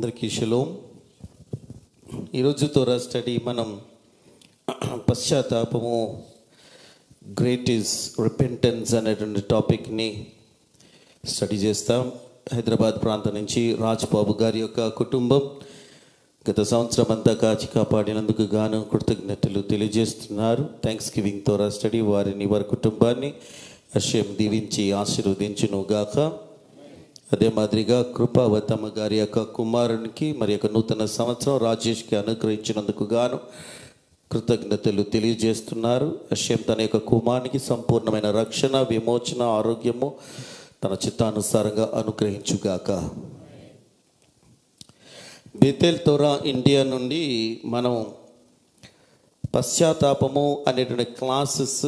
అందరికీ షలోం ఈరోజు తోరా స్టడీ మనం పశ్చాత్తాపము గ్రేట్ ఈజ్ రిపెంటెన్స్ అనేటువంటి టాపిక్ని స్టడీ చేస్తాం హైదరాబాద్ ప్రాంతం నుంచి రాజ్ బాబు గారి యొక్క కుటుంబం గత సంవత్సరం అంతా కాచి కాపాడినందుకు గాను కృతజ్ఞతలు తెలియజేస్తున్నారు థ్యాంక్స్ గివింగ్ తోరా స్టడీ వారిని వారి కుటుంబాన్ని అశ్యం దీవించి ఆశీర్వదించును గాక అదే మాదిరిగా కృపావతమ్మ గారి యొక్క కుమారునికి మరి యొక్క నూతన సంవత్సరం రాజేష్కి అనుగ్రహించినందుకు గాను కృతజ్ఞతలు తెలియజేస్తున్నారు అశ్యం తన యొక్క కుమారునికి సంపూర్ణమైన రక్షణ విమోచన ఆరోగ్యము తన చిత్తానుసారంగా అనుగ్రహించుగాక బెతెల్ తోరా ఇండియా నుండి మనం పశ్చాత్తాపము అనేటువంటి క్లాసెస్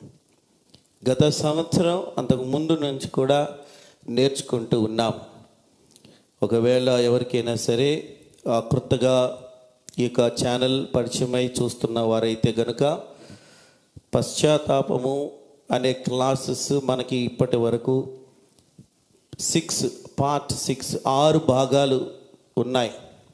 గత సంవత్సరం అంతకు ముందు నుంచి కూడా నేర్చుకుంటూ ఉన్నాం ఒకవేళ ఎవరికైనా సరే ఆ కొత్తగా ఈ యొక్క ఛానల్ పరిచయమై చూస్తున్న వారైతే గనుక పశ్చాత్తాపము అనే క్లాసెస్ మనకి ఇప్పటి వరకు సిక్స్ పార్ట్ సిక్స్ ఆరు భాగాలు ఉన్నాయి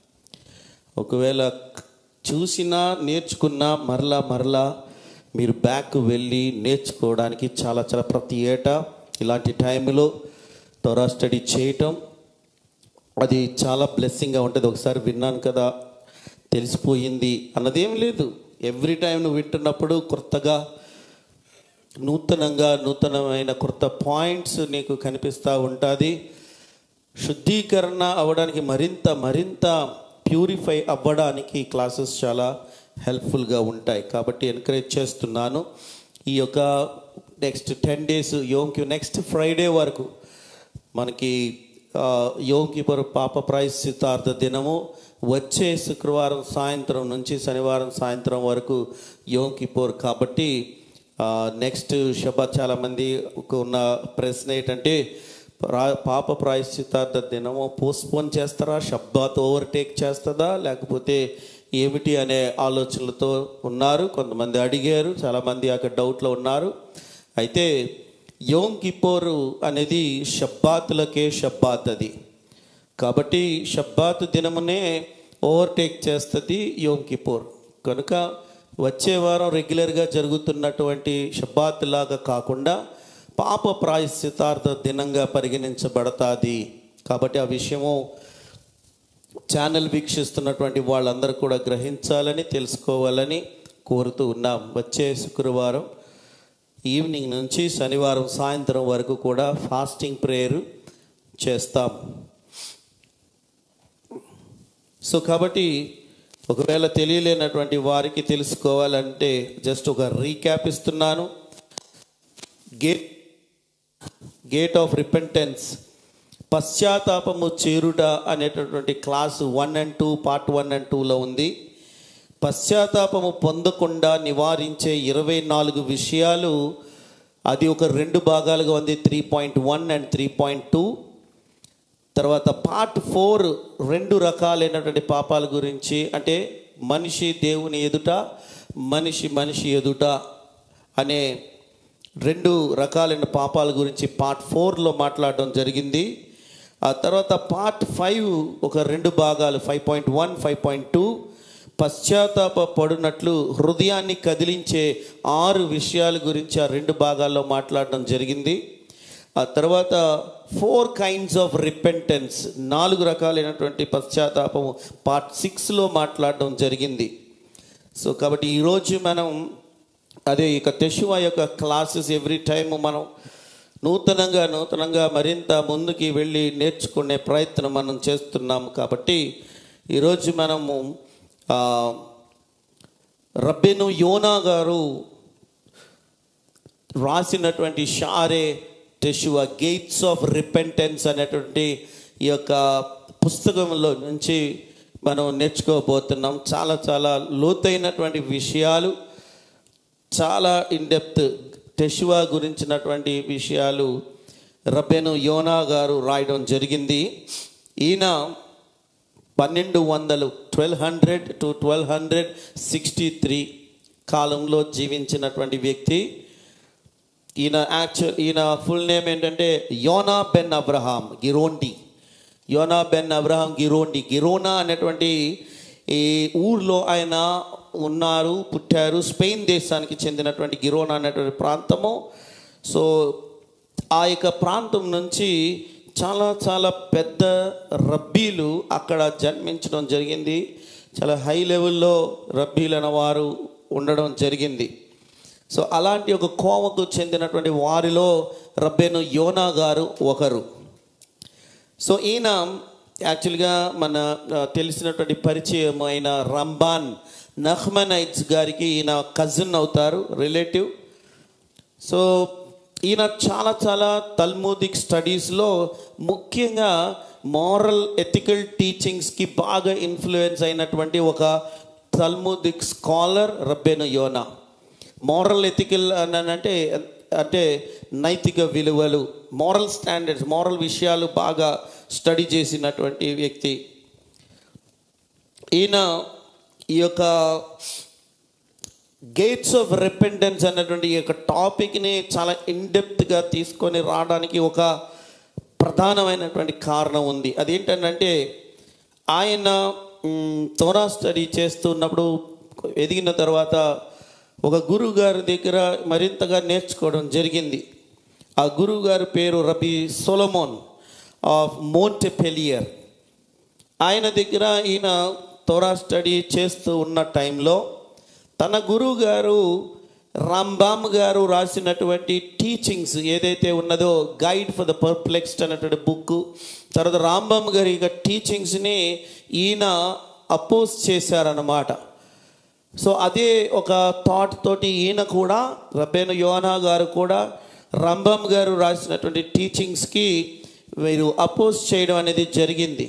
ఒకవేళ చూసినా నేర్చుకున్నా మరలా మరలా మీరు బ్యాక్ వెళ్ళి నేర్చుకోవడానికి చాలా చాలా ప్రతి ఏటా ఇలాంటి టైంలో తొరా స్టడీ చేయటం అది చాలా బ్లెస్సింగ్గా ఉంటుంది ఒకసారి విన్నాను కదా తెలిసిపోయింది అన్నదేం లేదు ఎవ్రీ టైం నువ్వు వింటున్నప్పుడు కొత్తగా నూతనంగా నూతనమైన కొత్త పాయింట్స్ నీకు కనిపిస్తూ ఉంటుంది శుద్ధీకరణ అవ్వడానికి మరింత మరింత ప్యూరిఫై అవ్వడానికి క్లాసెస్ చాలా హెల్ప్ఫుల్గా ఉంటాయి కాబట్టి ఎంకరేజ్ చేస్తున్నాను ఈ యొక్క నెక్స్ట్ టెన్ డేస్ యోంకి నెక్స్ట్ ఫ్రైడే వరకు మనకి యోగిపర్ పాప ప్రాయశ్చితార్థ దినము వచ్చే శుక్రవారం సాయంత్రం నుంచి శనివారం సాయంత్రం వరకు యోమ్ కిపోర్ కాబట్టి నెక్స్ట్ షబాత్ చాలామంది ఉన్న ప్రశ్న ఏంటంటే ప్రా- పాప ప్రాయశ్చితార్థ దినము పోస్ట్పోన్ చేస్తారా షబ్బాత్ ఓవర్టేక్ చేస్తుందా లేకపోతే ఏమిటి అనే ఆలోచనలతో ఉన్నారు కొంతమంది అడిగారు చాలామంది అక్కడ డౌట్లో ఉన్నారు అయితే యోమ్ కిపోరు అనేది షబ్బాతులకే షబ్బాత్ అది కాబట్టి షబ్బాత్ దినమునే ఓవర్టేక్ చేస్తుంది యోమ్ కిపోర్ కనుక వచ్చే వారం రెగ్యులర్గా జరుగుతున్నటువంటి షబ్బాత్ లాగా కాకుండా పాప ప్రాయశ్చితార్థ దినంగా పరిగణించబడతాది కాబట్టి ఆ విషయము ఛానల్ వీక్షిస్తున్నటువంటి వాళ్ళందరూ కూడా గ్రహించాలని తెలుసుకోవాలని కోరుతూ ఉన్నాం వచ్చే శుక్రవారం ఈవినింగ్ నుంచి శనివారం సాయంత్రం వరకు కూడా ఫాస్టింగ్ ప్రేయర్ చేస్తాం సో కాబట్టి ఒకవేళ తెలియలేనటువంటి వారికి తెలుసుకోవాలంటే జస్ట్ ఒక రీక్యాప్ ఇస్తున్నాను గేట్ గేట్ ఆఫ్ రిపెంటెన్స్ పశ్చాత్తాపము చేరుట అనేటటువంటి class one and two part one and టూలో ఉంది పశ్చాత్తాపము పొందకుండా నివారించే ఇరవై నాలుగు విషయాలు అది ఒక రెండు భాగాలుగా ఉంది three point one and three point two తర్వాత పార్ట్ ఫోర్ రెండు రకాలైనటువంటి పాపాల గురించి అంటే మనిషి దేవుని ఎదుట మనిషి మనిషి ఎదుట అనే రెండు రకాలైన పాపాల గురించి పార్ట్ ఫోర్లో మాట్లాడడం జరిగింది ఆ తర్వాత పార్ట్ ఫైవ్ ఒక రెండు భాగాలు five point one five point two పశ్చాత్తాప పడినట్లు హృదయాన్ని కదిలించే ఆరు విషయాల గురించి ఆ రెండు భాగాల్లో మాట్లాడడం జరిగింది ఆ తర్వాత ఫోర్ కైండ్స్ ఆఫ్ రిపెంటెన్స్ నాలుగు రకాలైనటువంటి పశ్చాత్తాపము పార్ట్ సిక్స్లో మాట్లాడడం జరిగింది సో కాబట్టి ఈరోజు మనం అదే ఇక తెషువా యొక్క క్లాసెస్ ఎవ్రీ టైం మనం నూతనంగా నూతనంగా మరింత ముందుకి వెళ్ళి నేర్చుకునే ప్రయత్నం మనం చేస్తున్నాం కాబట్టి ఈరోజు మనము ఆ, రబ్బెను యోనా గారు రాసినటువంటి Shaarei Teshuvah gates of repentance అనేటువంటి ఈ యొక్క పుస్తకంలో నుంచి మనం నేర్చుకోబోతున్నాం చాలా చాలా లోతైనటువంటి విషయాలు చాలా ఇన్ డెప్త్ టెషువా గురించినటువంటి విషయాలు రబ్బెను యోనా గారు రాయడం జరిగింది ఈయన పన్నెండు వందలు twelve hundred to twelve hundred sixty three కాలంలో జీవించినటువంటి వ్యక్తి ఈయన యాక్చువల్ ఈయన ఫుల్ నేమ్ ఏంటంటే యోనా బెన్ అబ్రహాం గిరోండి యోనా బెన్ అబ్రహాం గిరోండి గిరోనా అనేటువంటి ఈ ఊర్లో ఆయన ఉన్నారు పుట్టారు స్పెయిన్ దేశానికి చెందినటువంటి గిరోనా అనేటువంటి ప్రాంతము సో ఆ యొక్క ప్రాంతం నుంచి చాలా చాలా పెద్ద రబ్బీలు అక్కడ జన్మించడం జరిగింది చాలా హై లెవెల్లో రబ్బీలు అనేవారు ఉండడం జరిగింది సో అలాంటి ఒక కోవకు చెందినటువంటి వారిలో రబ్బేను యోనా గారు ఒకరు సో ఈయన యాక్చువల్గా మన ఆ, తెలిసినటువంటి పరిచయం అయిన రంబాన్ నహ్మనైట్స్ గారికి ఈయన కజిన్ అవుతారు రిలేటివ్ సో ఈయన చాలా చాలా తల్మూదిక్ స్టడీస్లో ముఖ్యంగా మారల్ ఎథికల్ టీచింగ్స్కి బాగా ఇన్ఫ్లుయెన్స్ అయినటువంటి ఒక తల్మూదిక్ స్కాలర్ రబ్బెను యోనా మారల్ ఎథికల్ అని అంటే అంటే నైతిక విలువలు మారల్ స్టాండర్డ్స్ మారల్ విషయాలు బాగా స్టడీ చేసినటువంటి వ్యక్తి ఈయన ఈ యొక్క గేట్స్ ఆఫ్ రిపెండెన్స్ అన్నటువంటి ఈ యొక్క టాపిక్ని చాలా ఇన్డెప్త్గా తీసుకొని రావడానికి ఒక ప్రధానమైనటువంటి కారణం ఉంది అదేంటంటే ఆయన మ్, తోరా స్టడీ చేస్తున్నప్పుడు ఎదిగిన తర్వాత ఒక గురువు గారి దగ్గర మరింతగా నేర్చుకోవడం జరిగింది ఆ గురువు గారి పేరు రబీ సొలమోన్ ఆఫ్ మోంటెపెలియర్ ఆయన దగ్గర ఈయన తోరా స్టడీ చేస్తూ ఉన్న టైంలో తన గురువు గారు రాంబామ్ గారు రాసినటువంటి టీచింగ్స్ ఏదైతే ఉన్నదో గైడ్ ఫర్ ద పర్ప్లెక్స్డ్ అనేటువంటి బుక్ తర్వాత రాంబామ్ గారి యొక్క టీచింగ్స్ని ఈయన అపోజ్ చేశారన్నమాట సో అదే ఒక థాట్ తోటి ఈయన కూడా రబ్బేను యోనా గారు కూడా రంభం గారు రాసినటువంటి టీచింగ్స్కి వీరు అపోజ్ చేయడం అనేది జరిగింది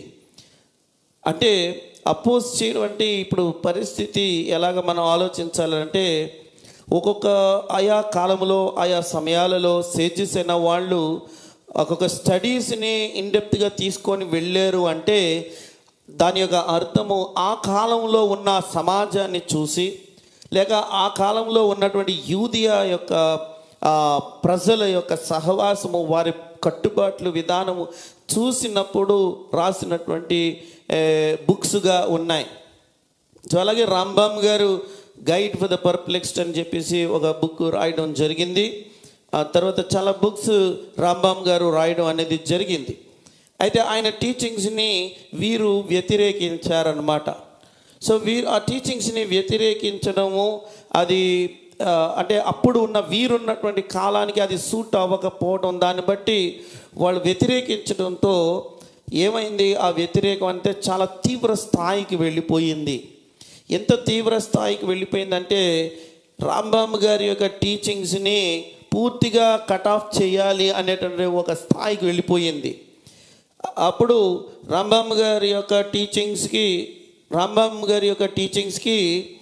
అంటే అపోజ్ చేయడం అంటే ఇప్పుడు పరిస్థితి ఎలాగ మనం ఆలోచించాలంటే ఒక్కొక్క ఆయా కాలంలో ఆయా సమయాలలో సేజెస్ అయిన వాళ్ళు ఒక్కొక్క స్టడీస్ని ఇన్డెప్త్గా తీసుకొని వెళ్ళారు అంటే దాని యొక్క అర్థము ఆ కాలంలో ఉన్న సమాజాన్ని చూసి లేక ఆ కాలంలో ఉన్నటువంటి యూదియా యొక్క ఆ, ప్రజల యొక్క సహవాసము వారి కట్టుబాట్లు విధానము చూసినప్పుడు రాసినటువంటి ఏ, బుక్స్గా ఉన్నాయి సో అలాగే రాంబామ్ గారు గైడ్ ఫర్ ద పర్ప్లెక్స్డ్ అని చెప్పేసి ఒక బుక్ రాయడం జరిగింది ఆ తర్వాత చాలా బుక్స్ రాంబామ్ గారు రాయడం అనేది జరిగింది అయితే ఆయన టీచింగ్స్ని వీరు వ్యతిరేకించారనమాట సో వీరు ఆ టీచింగ్స్ని వ్యతిరేకించడము అది ఆ, అంటే అప్పుడు ఉన్న వీరున్నటువంటి కాలానికి అది సూట్ అవ్వకపోవడం దాన్ని బట్టి వాళ్ళు వ్యతిరేకించడంతో ఏమైంది ఆ వ్యతిరేకం అంటే చాలా తీవ్ర స్థాయికి వెళ్ళిపోయింది ఎంత తీవ్ర స్థాయికి వెళ్ళిపోయిందంటే రాంబామ్ గారి యొక్క టీచింగ్స్ని పూర్తిగా కట్ ఆఫ్ చేయాలి అనేటువంటి ఒక స్థాయికి వెళ్ళిపోయింది అప్పుడు రాంబామ్ గారి యొక్క టీచింగ్స్కి రాంబామ్ గారి యొక్క టీచింగ్స్కి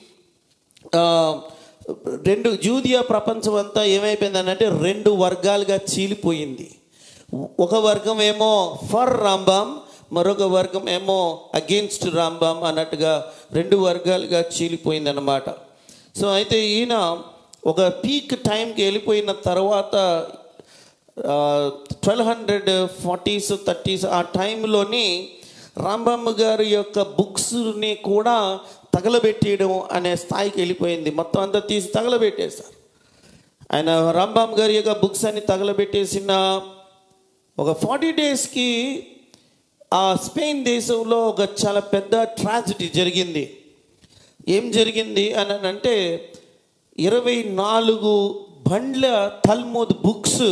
ఆ, రెండు జూదియా ప్రపంచం అంతా ఏమైపోయిందనంటే రెండు వర్గాలుగా చీలిపోయింది ఒక వర్గం ఏమో ఫర్ రాంబామ్ మరొక వర్గం ఏమో అగేన్స్ట్ రాంబామ్ అన్నట్టుగా రెండు వర్గాలుగా చీలిపోయింది అన్నమాట సో అయితే ఈయన ఒక పీక్ టైంకి వెళ్ళిపోయిన తర్వాత ట్వెల్వ్ హండ్రెడ్ ఫార్టీస్ థర్టీస్ ఆ టైంలోని రాంబమ్మ గారి యొక్క బుక్స్ని కూడా తగలబెట్టేయడం అనే స్థాయికి వెళ్ళిపోయింది మొత్తం అంతా తీసి తగలబెట్టేశారు ఆయన రాంబామ్ గారి యొక్క బుక్స్ అన్ని తగలబెట్టేసిన ఒక ఫార్టీ డేస్కి ఆ స్పెయిన్ దేశంలో ఒక చాలా పెద్ద ట్రాజడీ జరిగింది ఏం జరిగింది అని అంటే ఇరవై నాలుగు బండ్ల తల్మూద్ బుక్స్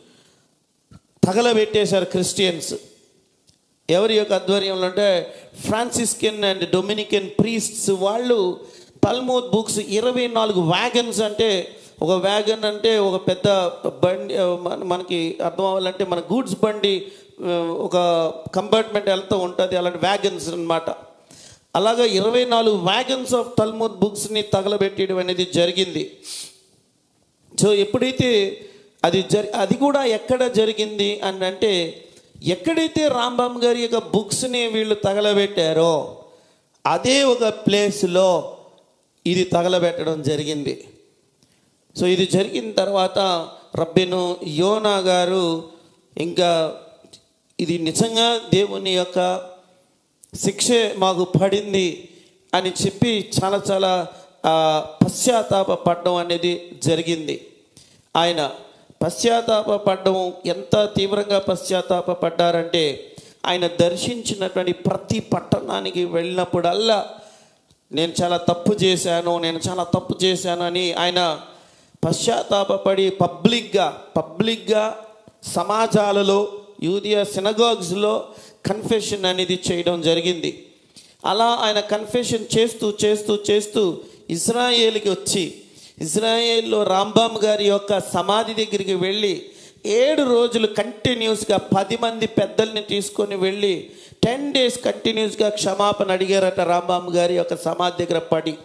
తగలబెట్టేశారు క్రిస్టియన్స్ ఎవరి యొక్క ఆధ్వర్యంలో అంటే ఫ్రాన్సిస్కెన్ అండ్ డొమినికన్ ప్రీస్ట్స్ వాళ్ళు తల్మూద్ బుక్స్ ఇరవై నాలుగు వ్యాగన్స్ అంటే ఒక వ్యాగన్ అంటే ఒక పెద్ద బండి ఆ, మన- మనకి అర్థం అవ్వాలంటే మన గూడ్స్ బండి ఆ, ఒక కంపార్ట్మెంట్ వెళ్తూ ఉంటుంది అలాంటి వ్యాగన్స్ అన్నమాట అలాగా ఇరవై నాలుగు వ్యాగన్స్ ఆఫ్ తల్మూద్ బుక్స్ని తగలబెట్టడం అనేది జరిగింది సో ఎప్పుడైతే అది జరి అది కూడా ఎక్కడ జరిగింది అని అంటే ఎక్కడైతే రాంబామ్ గారి యొక్క బుక్స్ని వీళ్ళు తగలబెట్టారో అదే ఒక ప్లేస్లో ఇది తగలబెట్టడం జరిగింది సో ఇది జరిగిన తర్వాత రబ్బెను యోనా గారు ఇంకా ఇది నిజంగా దేవుని యొక్క శిక్షే మాకు పడింది అని చెప్పి చాలా చాలా ఆ, పశ్చాత్తాప పడడం అనేది జరిగింది ఆయన పశ్చాత్తాప పడడం ఎంత తీవ్రంగా పశ్చాత్తాప పడ్డారంటే ఆయన దర్శించినటువంటి ప్రతి పట్టణానికి వెళ్ళినప్పుడల్లా నేను చాలా తప్పు చేశాను నేను చాలా తప్పు చేశాను అని ఆయన పశ్చాత్తాపడి పబ్లిక్గా పబ్లిక్గా సమాజాలలో యూదియా సినగాగ్స్లో కన్ఫెషన్ అనేది చేయడం జరిగింది అలా ఆయన కన్ఫెషన్ చేస్తూ చేస్తూ చేస్తూ ఇజ్రాయేల్కి వచ్చి ఇజ్రాయేల్లో రాంబామ్ గారి యొక్క సమాధి దగ్గరికి వెళ్ళి ఏడు రోజులు కంటిన్యూస్గా పది మంది పెద్దల్ని తీసుకొని వెళ్ళి టెన్ డేస్ కంటిన్యూస్గా క్షమాపణ అడిగారట రాంబామ్ గారి యొక్క సమాధి దగ్గర పడి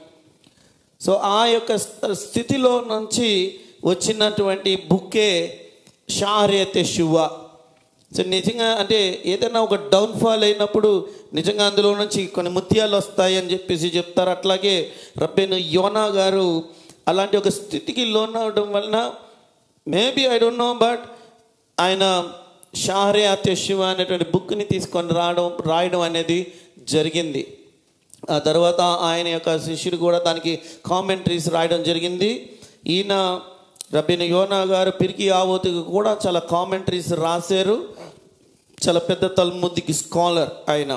సో ఆ యొక్క స్థ- స్థితిలో నుంచి వచ్చినటువంటి బుక్కే షారియతే శివ సో నిజంగా అంటే ఏదైనా ఒక డౌన్ఫాల్ అయినప్పుడు నిజంగా అందులో నుంచి కొన్ని ముత్యాలు వస్తాయి అని చెప్పేసి చెప్తారు అట్లాగే రబ్బెను యోనా గారు అలాంటి ఒక స్థితికి లోన్ అవడం వలన maybe I don't know but ఆయన షాహరే శివ అనేటువంటి బుక్ని తీసుకొని రావడం రాయడం అనేది జరిగింది ఆ తర్వాత ఆయన యొక్క శిష్యుడు కూడా దానికి కామెంటరీస్ రాయడం జరిగింది ఈయన రబ్బిన యోనా గారు పిరికి ఆవోతికి కూడా చాలా కామెంటరీస్ రాశారు చాలా పెద్ద తల్ముద్దికి స్కాలర్ ఆయన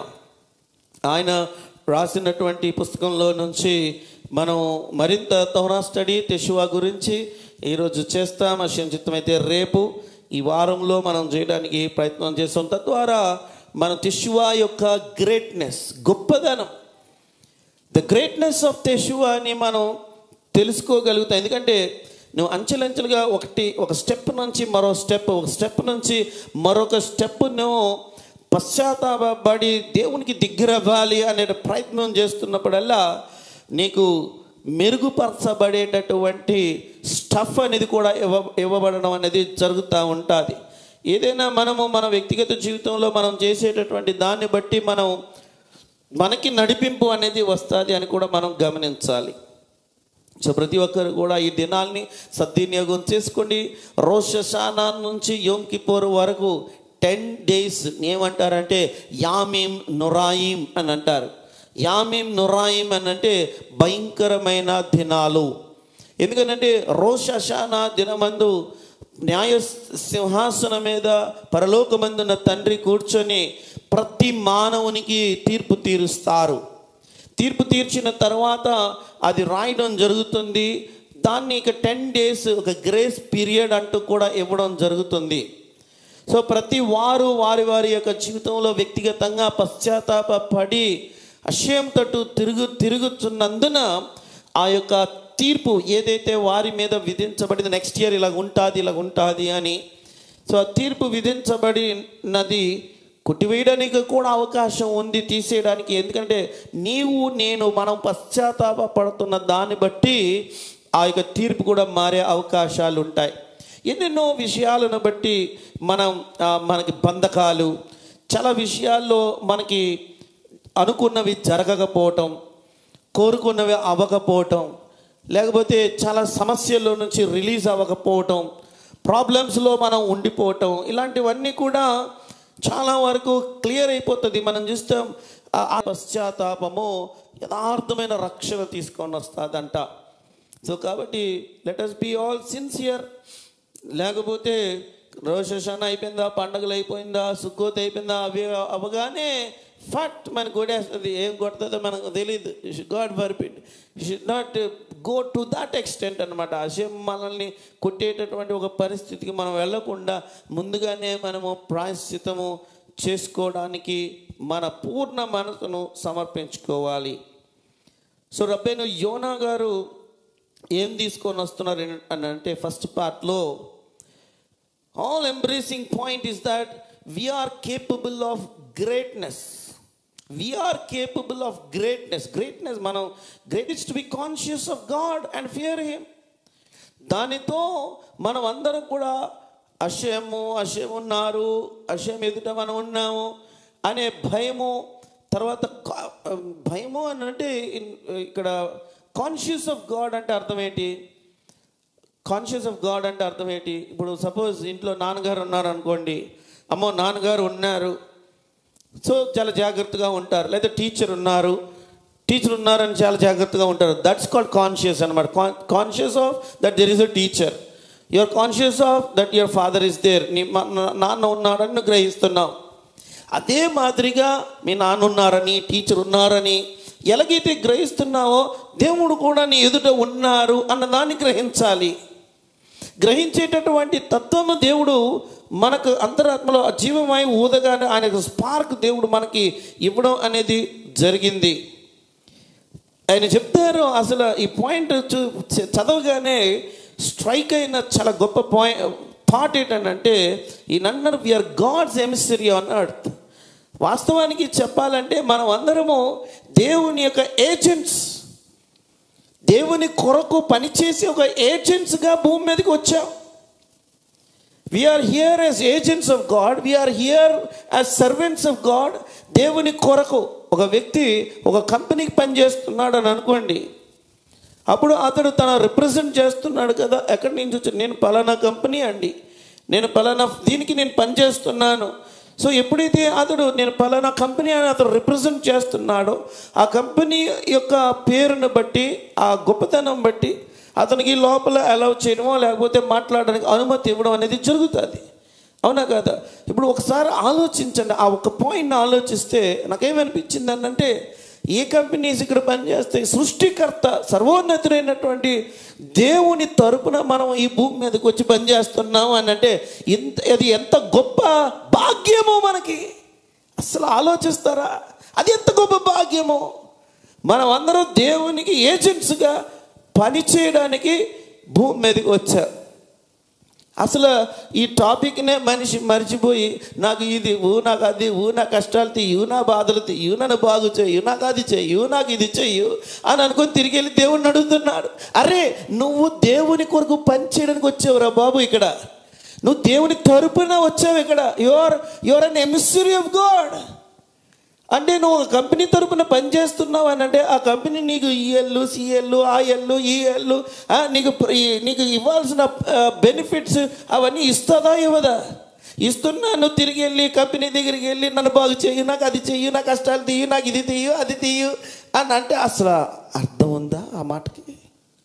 ఆయన రాసినటువంటి పుస్తకంలో నుంచి మనం మరింత తౌరా స్టడీ తెషువా గురించి ఈరోజు చేస్తాం అశయం చిత్తమైతే రేపు ఈ వారంలో మనం చేయడానికి ప్రయత్నం చేస్తాం తద్వారా మన తెషువా యొక్క గ్రేట్నెస్ గొప్పదనం ద గ్రేట్నెస్ ఆఫ్ తెషువాని మనం తెలుసుకోగలుగుతాం ఎందుకంటే నువ్వు అంచెలంచెలుగా ఒకటి ఒక స్టెప్ నుంచి మరో స్టెప్ ఒక స్టెప్ నుంచి మరొక స్టెప్ నువ్వు పశ్చాత్తాపడి దేవునికి దగ్గరవ్వాలి అనే ప్రయత్నం చేస్తున్నప్పుడల్లా నీకు మెరుగుపరచబడేటటువంటి స్టఫ్ అనేది కూడా ఇవ్వ ఇవ్వబడడం అనేది జరుగుతూ ఉంటుంది ఏదైనా మనము మన వ్యక్తిగత జీవితంలో మనం చేసేటటువంటి దాన్ని బట్టి మనం మనకి నడిపింపు అనేది వస్తుంది అని కూడా మనం గమనించాలి సో ప్రతి ఒక్కరు కూడా ఈ దినాల్ని సద్వినియోగం చేసుకోండి రోషశానా నుంచి యోమ్ కిపోర్ వరకు టెన్ డేస్ ఏమంటారంటే యామీం నురాయిం అని అంటారు యామీం నురాయిం అని అంటే భయంకరమైన దినాలు ఎందుకంటే రోషశానా దినమందు న్యాయ సింహాసనం మీద పరలోకమందున్న తండ్రి కూర్చొని ప్రతి మానవునికి తీర్పు తీరుస్తారు తీర్పు తీర్చిన తర్వాత అది రాయడం జరుగుతుంది దాన్ని ఇక టెన్ డేస్ ఒక గ్రేస్ పీరియడ్ అంటూ కూడా ఇవ్వడం జరుగుతుంది సో ప్రతి వారు వారి వారి యొక్క జీవితంలో వ్యక్తిగతంగా పశ్చాత్తాప పడి అక్షయం తట్టు తిరుగు తిరుగుతున్నందున ఆ యొక్క తీర్పు ఏదైతే వారి మీద విధించబడింది నెక్స్ట్ ఇయర్ ఇలా ఉంటుంది ఇలా ఉంటుంది అని సో ఆ తీర్పు విధించబడినది కొట్టివేయడానికి కూడా అవకాశం ఉంది తీసేయడానికి ఎందుకంటే నీవు నేను మనం పశ్చాత్తాప పడుతున్న దాన్ని బట్టి ఆ యొక్క తీర్పు కూడా మారే అవకాశాలు ఉంటాయి ఎన్నెన్నో విషయాలను బట్టి మనం ఆ, మనకి బంధకాలు చాలా విషయాల్లో మనకి అనుకున్నవి జరగకపోవటం కోరుకున్నవి అవ్వకపోవటం లేకపోతే చాలా సమస్యల్లో నుంచి రిలీజ్ అవ్వకపోవటం ప్రాబ్లమ్స్లో మనం ఉండిపోవటం ఇలాంటివన్నీ కూడా చాలా వరకు క్లియర్ అయిపోతుంది మనం చూస్తాం ఆ- ఆ పశ్చాత్తాపము యథార్థమైన రక్షణ తీసుకొని వస్తుందంట సో కాబట్టి let us be all sincere లేకపోతే రోషాన అయిపోయిందా పండగలు అయిపోయిందా సుక్కోత్ అయిపోయిందా అవి అవగానే ఫట్ మనకు కొట్టేస్తుంది ఏం కొడుతుందో మనకు తెలియదు God forbid should not go to that extent అనమాట అశయం మనల్ని కొట్టేటటువంటి ఒక పరిస్థితికి మనం వెళ్ళకుండా ముందుగానే మనము ప్రాయశ్చితము చేసుకోవడానికి మన పూర్ణ మనసును సమర్పించుకోవాలి సో రబ్బేను యోనా గారు ఏం తీసుకొని వస్తున్నారు అని అంటే ఫస్ట్ పార్ట్లో all embracing point is that we are capable of greatness we are capable of greatness greatness మనం great is to be conscious of God and fear him దానితో మనం అందరం కూడా అశయము అశయం ఉన్నారు అశయం ఎదుట మనం ఉన్నాము అనే భయము తర్వాత కా- భయము అని అంటే ఇన్- ఇక్కడ కాన్షియస్ ఆఫ్ గాడ్ అంటే అర్థం ఏంటి కాన్షియస్ ఆఫ్ గాడ్ అంటే అర్థం ఏంటి ఇప్పుడు సపోజ్ ఇంట్లో నాన్నగారు ఉన్నారు అనుకోండి అమ్మో నాన్నగారు ఉన్నారు సో చాలా జాగ్రత్తగా ఉంటారు లేదా టీచర్ ఉన్నారు టీచర్ ఉన్నారని చాలా జాగ్రత్తగా ఉంటారు దట్స్ కాల్డ్ కాన్షియస్ అనమాట conscious of that there is a teacher your conscious of that your father is there నీ మా- నా- నాన్న ఉన్నాడని నువ్వు గ్రహిస్తున్నావు అదే మాదిరిగా మీ నాన్న ఉన్నారని టీచర్ ఉన్నారని ఎలాగైతే గ్రహిస్తున్నావో దేవుడు కూడా నీ ఎదుట ఉన్నారు అన్నదాన్ని గ్రహించాలి గ్రహించేటటువంటి తత్వము దేవుడు మనకు అంతరాత్మలో ఆ జీవమై ఊదగానే ఆయన స్పార్క్ దేవుడు మనకి ఇవ్వడం అనేది జరిగింది ఆయన చెప్తారు అసలు ఈ పాయింట్ చూ- చ- చదవగానే స్ట్రైక్ అయిన చాలా గొప్ప పాయింట్ థాట్ ఏంటంటే ఈ నన్నర్ we are God's emissary on earth వాస్తవానికి చెప్పాలంటే మనం అందరము దేవుని యొక్క ఏజెంట్స్ దేవుని కొరకు పనిచేసి ఒక ఏజెంట్స్గా భూమి మీదకి వచ్చాం we are here as agents of God we are here as servants of God దేవుని కొరకు ఒక వ్యక్తి ఒక కంపెనీకి పనిచేస్తున్నాడు అని అనుకోండి అప్పుడు అతడు తన రిప్రజెంట్ చేస్తున్నాడు కదా ఎక్కడి నుంచి వచ్చి నేను పలానా కంపెనీ అండి నేను పలానా దీనికి నేను పనిచేస్తున్నాను సో ఎప్పుడైతే అతడు నేను పలానా కంపెనీ అని అతడు రిప్రజెంట్ చేస్తున్నాడో ఆ కంపెనీ యొక్క పేరును బట్టి ఆ గొప్పతనం బట్టి అతనికి లోపల అలౌ చేయడమో లేకపోతే మాట్లాడడానికి అనుమతి ఇవ్వడం అనేది జరుగుతుంది అవునా కదా ఇప్పుడు ఒకసారి ఆలోచించండి ఆ ఒక పాయింట్ని ఆలోచిస్తే నాకేమనిపించింది అంటే ఏ కంపెనీస్ ఇక్కడ పనిచేస్తాయి సృష్టికర్త సర్వోన్నతుడైనటువంటి దేవుని తరపున మనం ఈ భూమి మీదకి వచ్చి పనిచేస్తున్నాం అని అంటే ఇంత అది ఎంత గొప్ప భాగ్యమో మనకి అసలు ఆలోచిస్తారా అది ఎంత గొప్ప భాగ్యమో మనం అందరం దేవునికి ఏజెంట్స్గా పని చేయడానికి భూమి మీదకి వచ్చారు అసలు ఈ టాపిక్నే మనిషి మర్చిపోయి నాకు ఇది ఇవ్వు నాకు అది ఇవ్వు నా కష్టాలు తీయు నా బాధలు తీయు నన్ను బాగు చేయు నాకు అది చెయ్యు నాకు ఇది చెయ్యు అని అనుకొని తిరిగి వెళ్ళి దేవుడిని అడుగుతున్నాడు అరే నువ్వు దేవుని కొరకు పని చేయడానికి వచ్చావురా బాబు ఇక్కడ నువ్వు దేవుని తరపున వచ్చావు ఇక్కడ your your an emissary of God అంటే నువ్వు ఒక కంపెనీ తరపున పనిచేస్తున్నావు అని అంటే ఆ కంపెనీ నీకు ఈఎల్ సిఎల్ ఆ ఎల్ ఈ ఎల్ నీకు ప్ర- ఈ- నీకు ఇవ్వాల్సిన బెనిఫిట్స్ అవన్నీ ఇస్తుందా ఇవ్వదా ఇస్తున్నా నువ్వు తిరిగి వెళ్ళి కంపెనీ దగ్గరికి వెళ్ళి నన్ను బాగు చెయ్యి నాకు అది చెయ్యి నా కష్టాలు తీయు నాకు ఇది తీయు అది తీయు అని అంటే అసలు అర్థం ఉందా ఆ మాటకి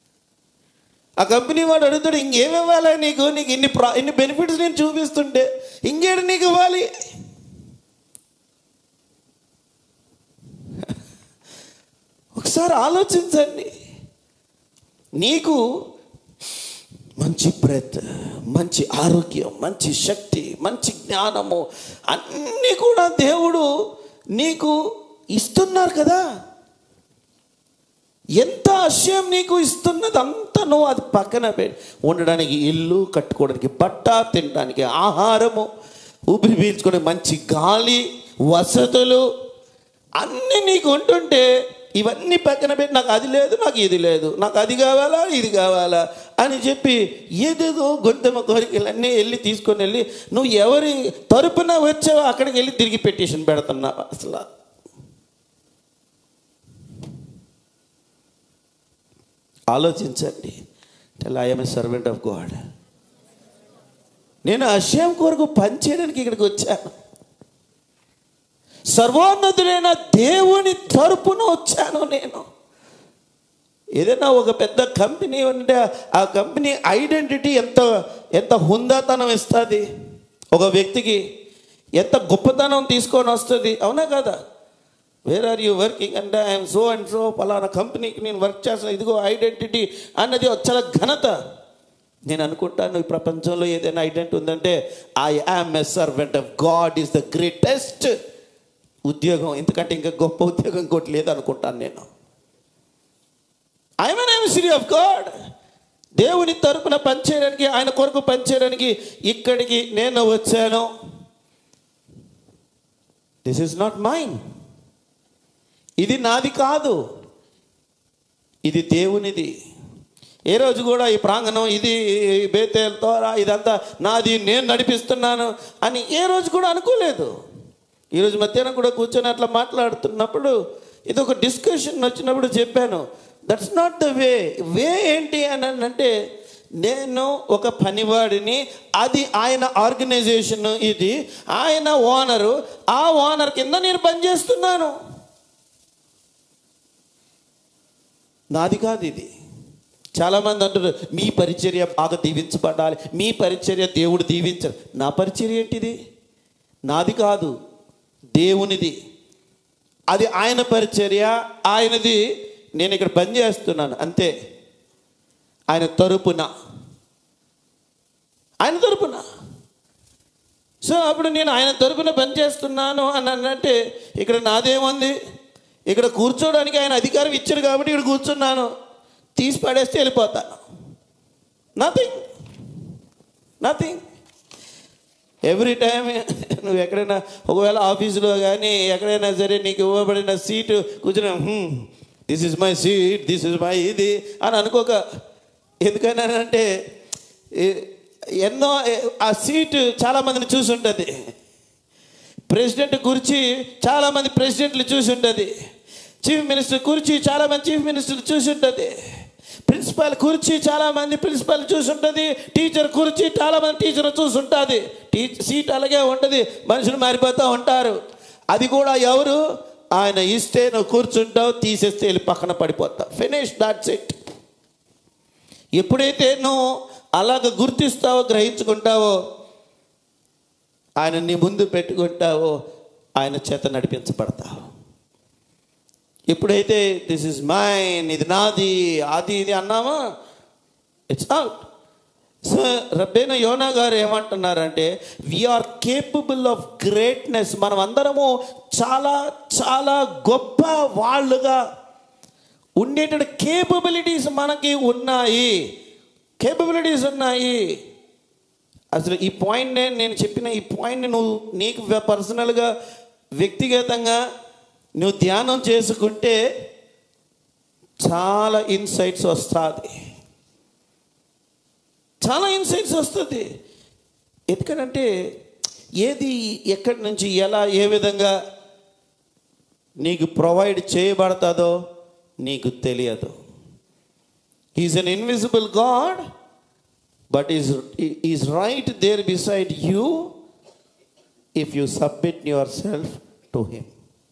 ఆ కంపెనీ వాడు అడుగుతాడు ఇంకేమి ఇవ్వాలి నీకు నీకు ఇన్ని ప్రా ఇన్ని బెనిఫిట్స్ నేను చూపిస్తుంటే ఇంకేడు నీకు ఇవ్వాలి ఒకసారి ఆలోచించండి నీకు మంచి బ్రెత్ మంచి ఆరోగ్యం మంచి శక్తి మంచి జ్ఞానము అన్నీ కూడా దేవుడు నీకు ఇస్తున్నారు కదా ఎంత ఆశయం నీకు ఇస్తున్నది అంతా నువ్వు అది పక్కన పెట్టి ఉండడానికి ఇల్లు కట్టుకోవడానికి బట్ట తినడానికి ఆహారము ఊపిరి పీల్చుకునే మంచి గాలి వసతులు అన్నీ నీకు ఉంటుంటే ఇవన్నీ పక్కన పెట్టి నాకు అది లేదు నాకు ఇది లేదు నాకు అది కావాలా ఇది కావాలా అని చెప్పి ఏదేదో గొంతమ కోరికలన్నీ వెళ్ళి తీసుకొని వెళ్ళి నువ్వు ఎవరి తరపున వచ్చావో అక్కడికి వెళ్ళి తిరిగి పెటిషన్ పెడుతున్నావు అసలు ఆలోచించండి tell I'm a servant of God నేను అశయం కొరకు పనిచేయడానికి ఇక్కడికి వచ్చాను సర్వోన్నతుడైన దేవుని తరపున వచ్చాను నేను ఏదైనా ఒక పెద్ద కంపెనీ ఉంటే ఆ కంపెనీ ఐడెంటిటీ ఎంత ఎంత హుందాతనం ఇస్తుంది ఒక వ్యక్తికి ఎంత గొప్పతనం తీసుకొని వస్తుంది అవునా కదా వేర్ ఆర్ యూ వర్కింగ్ అంటే ఐఎమ్ సో అండ్ సో పలానా కంపెనీకి నేను వర్క్ చేస్తాను ఇదిగో ఐడెంటిటీ అన్నది ఒక చాలా ఘనత నేను అనుకుంటాను ఈ ప్రపంచంలో ఏదైనా ఐడెంటిటీ ఉందంటే I am a servant of God is the greatest ఉద్యోగం ఎందుకంటే ఇంకా గొప్ప ఉద్యోగం ఇంకోటి లేదు అనుకుంటాను నేను I'm an emissary of God దేవుని తరపున పనిచేయడానికి ఆయన కొరకు పనిచేయడానికి ఇక్కడికి నేను వచ్చాను దిస్ ఇస్ నాట్ మైన్ ఇది నాది కాదు ఇది దేవునిది ఏ రోజు కూడా ఈ ప్రాంగణం ఇది బేతేల్ తోరా ఇదంతా నాది నేను నడిపిస్తున్నాను అని ఏ రోజు కూడా అనుకోలేదు ఈరోజు మధ్యాహ్నం కూడా కూర్చొని అట్లా మాట్లాడుతున్నప్పుడు ఇది ఒక డిస్కషన్ వచ్చినప్పుడు చెప్పాను that's not the way way ఏంటి అని అంటే నేను ఒక పనివాడిని అది ఆయన ఆర్గనైజేషన్ ఇది ఆయన ఓనరు ఆ ఓనర్ కింద నేను పనిచేస్తున్నాను నాది కాదు ఇది చాలామంది అంటారు మీ పరిచర్య బాగా దీవించబడాలి మీ పరిచర్య దేవుడు దీవించాలి నా పరిచర్య ఏంటిది నాది కాదు దేవునిది అది ఆయన పరిచర్య ఆయనది నేను ఇక్కడ పని చేస్తున్నాను అంతే ఆయన తరపున ఆయన తరపున సో అప్పుడు నేను ఆయన తరపున పని చేస్తున్నాను అని అన్నట్టే ఇక్కడ నాదేముంది ఇక్కడ కూర్చోడానికి ఆయన అధికారం ఇచ్చాడు కాబట్టి ఇక్కడ కూర్చున్నాను తీసి పడేస్తే వెళ్ళిపోతాను నథింగ్ నథింగ్ ఎవ్రీ టైం నువ్వు ఎక్కడైనా ఒకవేళ ఆఫీసులో కానీ ఎక్కడైనా సరే నీకు ఇవ్వబడిన సీటు కూర్చుని this is my seat this is my ఇది అని అనుకోక ఎందుకనంటే ఏ- ఎన్నో ఆ సీటు చాలామందిని చూసి ఉంటుంది ప్రెసిడెంట్ కుర్చీ చాలామంది ప్రెసిడెంట్లు చూసి ఉంటుంది చీఫ్ మినిస్టర్ కుర్చీ చాలామంది చీఫ్ మినిస్టర్లు చూసి ఉంటుంది ప్రిన్సిపాల్ కుర్చీ చాలామంది ప్రిన్సిపాల్ చూసి ఉంటుంది టీచర్ కుర్చీ చాలామంది టీచర్ చూసి ఉంటుంది టీ సీట్ అలాగే ఉంటుంది మనుషులు మారిపోతూ ఉంటారు అది కూడా ఎవరు ఆయన ఇస్తే నువ్వు కూర్చుంటావు తీసేస్తే వెళ్ళి పక్కన పడిపోతావు ఫినిష్ దాట్స్ ఇట్ ఎప్పుడైతే నువ్వు అలాగ గుర్తిస్తావో గ్రహించుకుంటావో ఆయన నీ ముందు పెట్టుకుంటావో ఆయన చేత నడిపించబడతావు ఎప్పుడైతే దిస్ ఇస్ మైన్ ఇది నాది అది ఇది అన్నామా it's out so Rabbeinu Yonah గారు ఏమంటున్నారంటే వీఆర్ కేపబుల్ ఆఫ్ గ్రేట్నెస్ మనం అందరము చాలా చాలా గొప్ప వాళ్ళుగా ఉండేటువంటి కేపబిలిటీస్ మనకి ఉన్నాయి కేపబిలిటీస్ ఉన్నాయి అసలు ఈ పాయింట్ నేను చెప్పిన ఈ పాయింట్ నువ్వు నీకు పర్సనల్గా వ్యక్తిగతంగా నువ్వు ధ్యానం చేసుకుంటే చాలా ఇన్సైట్స్ వస్తుంది చాలా ఇన్సైట్స్ వస్తుంది ఎందుకంటే ఏది ఎక్కడి నుంచి ఎలా ఏ విధంగా నీకు ప్రొవైడ్ చేయబడుతుందో నీకు తెలియదు is an invisible God but is is right there beside you if you submit your self to him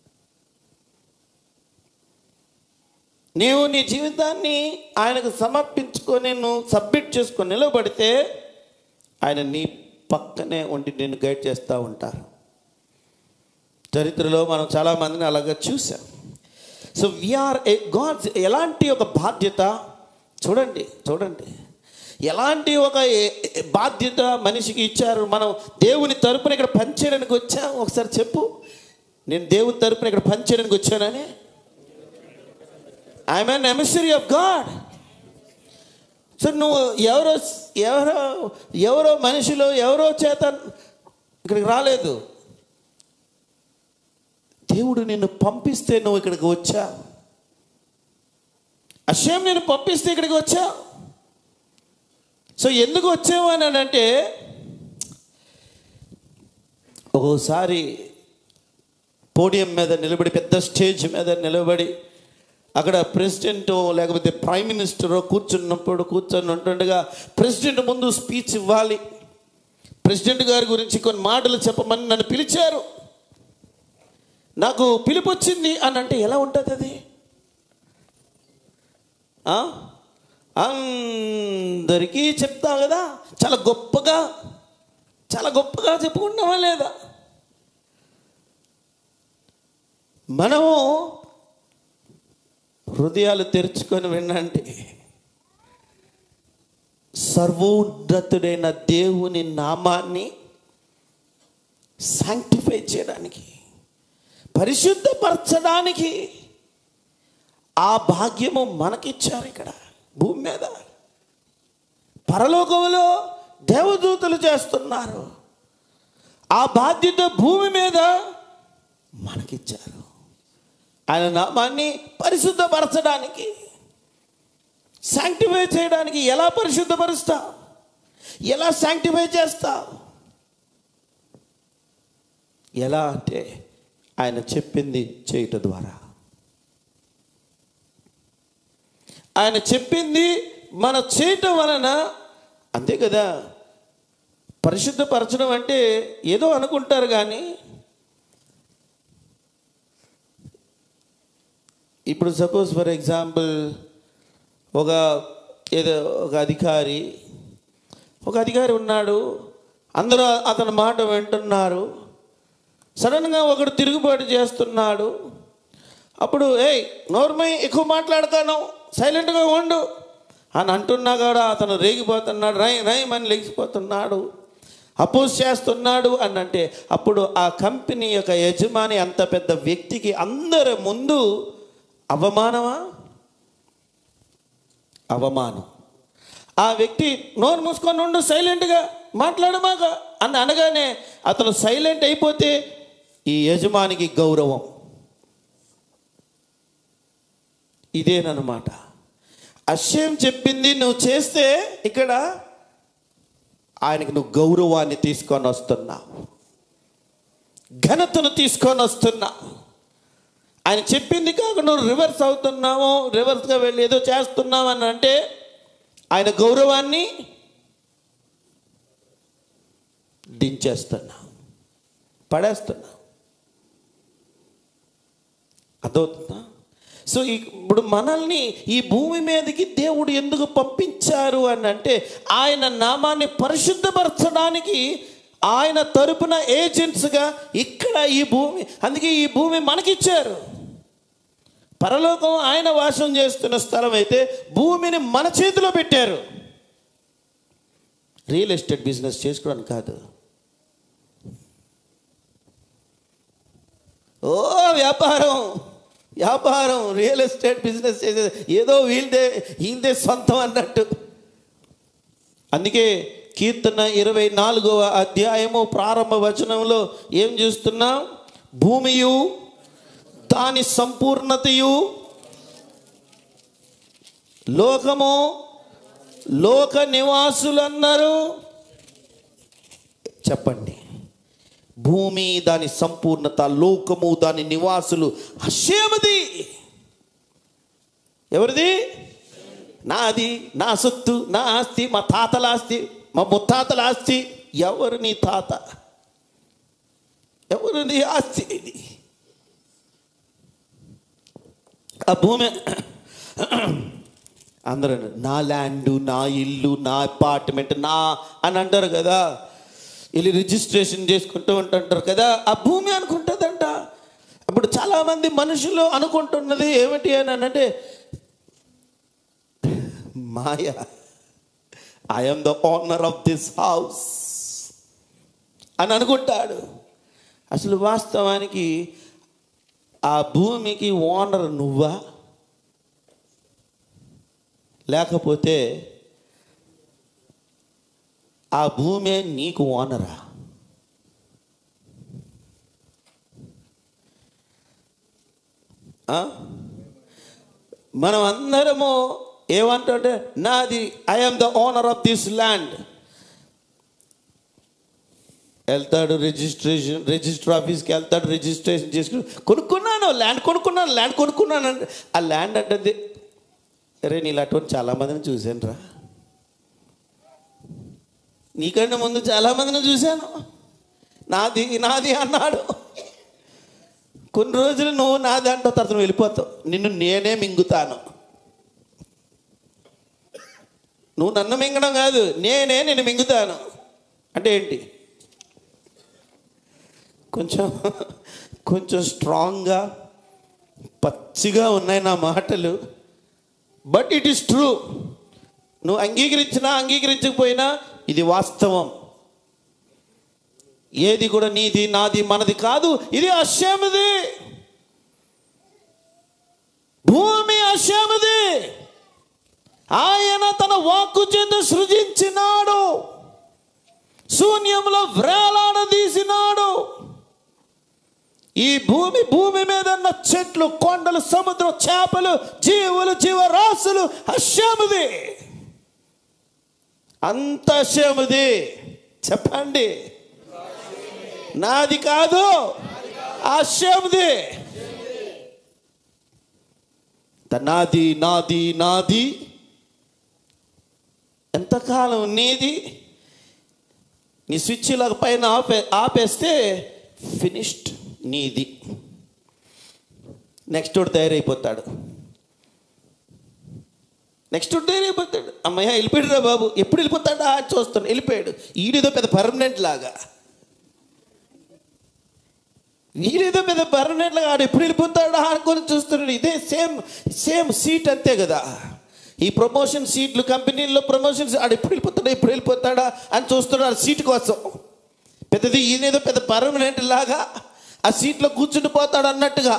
నీవు నీ జీవితాన్ని ఆయనకు సమర్పించుకొని నువ్వు సబ్మిట్ చేసుకొని నిలబడితే ఆయన నీ పక్కనే ఉండి నిన్ను గైడ్ చేస్తూ ఉంటారు చరిత్రలో మనం చాలామందిని అలాగా చూసాం సో వీఆర్ ఏ గాడ్స్ ఎలాంటి ఒక బాధ్యత చూడండి చూడండి ఎలాంటి ఒక ఏ- ఏ- బాధ్యత మనిషికి ఇచ్చారు మనం దేవుని తరపున ఇక్కడ పనిచేయడానికి వచ్చాం ఒకసారి చెప్పు నేను దేవుని తరపున ఇక్కడ పనిచేయడానికి వచ్చానని I'm an emissary of God so నువ్వు ఎవరో ఎవరో ఎవరో మనిషిలో ఎవరో చేత ఇక్కడికి రాలేదు దేవుడు నిన్ను పంపిస్తే నువ్వు ఇక్కడికి వచ్చా అశయం నేను పంపిస్తే ఇక్కడికి వచ్చా సో ఎందుకు వచ్చావు అని అంటే ఒక్కోసారి పోడియం మీద నిలబడి పెద్ద స్టేజ్ మీద నిలబడి అక్కడ ప్రెసిడెంట్ లేకపోతే ప్రైమ్ మినిస్టర్ కూర్చున్నప్పుడు కూర్చొని ఉంటుండగా ప్రెసిడెంట్ ముందు స్పీచ్ ఇవ్వాలి ప్రెసిడెంట్ గారి గురించి కొన్ని మాటలు చెప్పమని నన్ను పిలిచారు నాకు పిలుపు వచ్చింది అని అంటే ఎలా ఉంటుంది అది ఆ? అందరికీ చెప్తా కదా చాలా గొప్పగా చాలా గొప్పగా చెప్పుకుంటామా లేదా మనము హృదయాలు తెరుచుకొని వినండి సర్వోన్నతుడైన దేవుని నామాన్ని శాంక్టిఫై చేయడానికి పరిశుద్ధపరచడానికి ఆ భాగ్యము మనకిచ్చారు ఇక్కడ భూమి మీద పరలోకంలో దేవదూతలు చేస్తున్నారు ఆ బాధ్యత భూమి మీద మనకిచ్చారు ఆయన నామాన్ని పరిశుద్ధపరచడానికి శాంక్టిఫై చేయడానికి ఎలా పరిశుద్ధపరుస్తా ఎలా శాంక్టిఫై చేస్తా ఎలా అంటే ఆయన చెప్పింది చేయటం ద్వారా ఆయన చెప్పింది మన చేయటం వలన అంతే కదా పరిశుద్ధపరచడం అంటే ఏదో అనుకుంటారు కానీ ఇప్పుడు సపోజ్ ఫర్ ఎగ్జాంపుల్ ఒక ఏదో ఒక అధికారి ఒక అధికారి ఉన్నాడు అందరూ అతని మాట వింటున్నారు సడన్గా ఒకడు తిరుగుబాటు చేస్తున్నాడు అప్పుడు ఏయ్ నోర్మై ఎక్కువ మాట్లాడతాను సైలెంట్గా ఉండు అని అంటున్నా కూడా అతను రేగిపోతున్నాడు రై రై అని లెగిసిపోతున్నాడు అపోజ్ చేస్తున్నాడు అని అంటే అప్పుడు ఆ కంపెనీ యొక్క యజమాని అంత పెద్ద వ్యక్తికి అందరి ముందు అవమానమా అవమానం ఆ వ్యక్తి నోరు మూసుకొని ఉండు సైలెంట్గా మాట్లాడమాక అని అనగానే అతను సైలెంట్ అయిపోతే ఈ యజమానికి గౌరవం ఇదేనమాట అశ్యం చెప్పింది నువ్వు చేస్తే ఇక్కడ ఆయనకు నువ్వు గౌరవాన్ని తీసుకొని వస్తున్నావు ఘనతను తీసుకొని వస్తున్నావు ఆయన చెప్పింది కాక నువ్వు రివర్స్ అవుతున్నావు రివర్స్గా వెళ్ళి ఏదో చేస్తున్నావు అని అంటే ఆయన గౌరవాన్ని దించేస్తున్నావు పడేస్తున్నావు అదవుతుందా సో ఇప్పుడు మనల్ని ఈ భూమి మీదకి దేవుడు ఎందుకు పంపించారు అని అంటే ఆయన నామాన్ని పరిశుద్ధపరచడానికి ఆయన తరపున ఏజెంట్స్గా ఇక్కడ ఈ భూమి అందుకే ఈ భూమి మనకిచ్చారు పరలోకం ఆయన వాసం చేస్తున్న స్థలం అయితే భూమిని మన చేతిలో పెట్టారు రియల్ ఎస్టేట్ బిజినెస్ చేసుకోవడానికి కాదు ఓ వ్యాపారం వ్యాపారం రియల్ ఎస్టేట్ బిజినెస్ చేసేది ఏదో వీళ్ళదే వీళ్ళదే సొంతం అన్నట్టు అందుకే కీర్తన ఇరవై నాలుగవ అధ్యాయము ప్రారంభ వచనంలో ఏం చూస్తున్నాం భూమియు దాని సంపూర్ణతయు లోకము లోక నివాసులన్నారు చెప్పండి భూమి దాని సంపూర్ణత లోకము దాని నివాసులు హషేమది ఎవరిది నాది నా సొత్తు నా ఆస్తి మా తాతల ఆస్తి మా ముత్తాతల ఆస్తి ఎవరు నీ తాత ఎవరు నీ ఆస్తి ఇది ఆ భూమి అందరూ అన్నారు, నా ల్యాండ్ నా ఇల్లు నా అపార్ట్మెంట్ నా అని అంటారు కదా వెళ్ళి రిజిస్ట్రేషన్ చేసుకుంటూ ఉంటుంటారు కదా ఆ భూమి అనుకుంటుందంట అప్పుడు చాలామంది మనుషులు అనుకుంటున్నది ఏమిటి అని అంటే మాయ I'm the owner of this house అని అనుకుంటాడు అసలు వాస్తవానికి ఆ భూమికి ఓనర్ నువ్వా లేకపోతే ఆ భూమే నీకు ఓనరా ఆ? మనం అందరము ఏమంటుంటే నాది I'm the owner of this land వెళ్తాడు రిజిస్ట్రేషన్ రిజిస్టర్ ఆఫీస్కి వెళ్తాడు రిజిస్ట్రేషన్ చేసుకుని కొనుక్కున్నాను ల్యాండ్ కొనుక్కున్నాను ల్యాండ్ కొనుక్కున్నాను అంటే ఆ ల్యాండ్ అంటే అరే నీళ్ళు అటువంటి చాలామందిని చూశాను రా నీకంటే ముందు చాలామందిని చూశాను నాది నాది అన్నాడు కొన్ని రోజులు నువ్వు నాది అంటావు తర్వాత నువ్వు వెళ్ళిపోతావు నిన్ను నేనే మింగుతాను నువ్వు నన్ను మింగడం కాదు నేనే నిన్ను మింగుతాను అంటే ఏంటి కొంచెం కొంచెం స్ట్రాంగ్గా పచ్చిగా ఉన్నాయి నా మాటలు బట్ ఇట్ ఈస్ ట్రూ నువ్వు అంగీకరించినా అంగీకరించకపోయినా ఇది వాస్తవం ఏది కూడా నీది నాది మనది కాదు ఇది అశ్యమది భూమి అశ్యమది ఆయన తన వాక్కు చేత సృజించినాడు శూన్యంలో వ్రేలాడదీసినాడు ఈ భూమి భూమి మీద ఉన్న చెట్లు కొండలు సముద్రం చేపలు జీవులు జీవరాశులు అశ్యముది అంత అశ్యముది చెప్పండి నాది కాదు అశ్యముది నాది నాది నాది ఎంతకాలం నీది నీ స్విచ్ ఇలాగ పైన ఆపే ఆపేస్తే ఫినిష్డ్ నీది నెక్స్ట్ వాడు తయారైపోతాడు నెక్స్ట్ వాడు తయారైపోతాడు అమ్మయ్య వెళ్ళిపోయాడు రా బాబు ఎప్పుడు వెళ్ళిపోతాడా అని చూస్తాను వెళ్ళిపోయాడు ఈడేదో పెద్ద పర్మనెంట్ లాగా వీడేదో పెద్ద పర్మనెంట్ లాగా ఆడు ఎప్పుడు వెళ్ళిపోతాడా అనుకొని చూస్తున్నాడు ఇదే సేమ్ సేమ్ సీట్ అంతే కదా ఈ ప్రమోషన్ సీట్లు కంపెనీల్లో ప్రమోషన్స్ ఆడు ఎప్పుడు వెళ్ళిపోతాడా ఎప్పుడు వెళ్ళిపోతాడా అని చూస్తున్నాడు సీట్ కోసం పెద్దది ఈయనేదో పెద్ద పర్మనెంట్ లాగా ఆ సీట్లో కూర్చుండి పోతాడు అన్నట్టుగా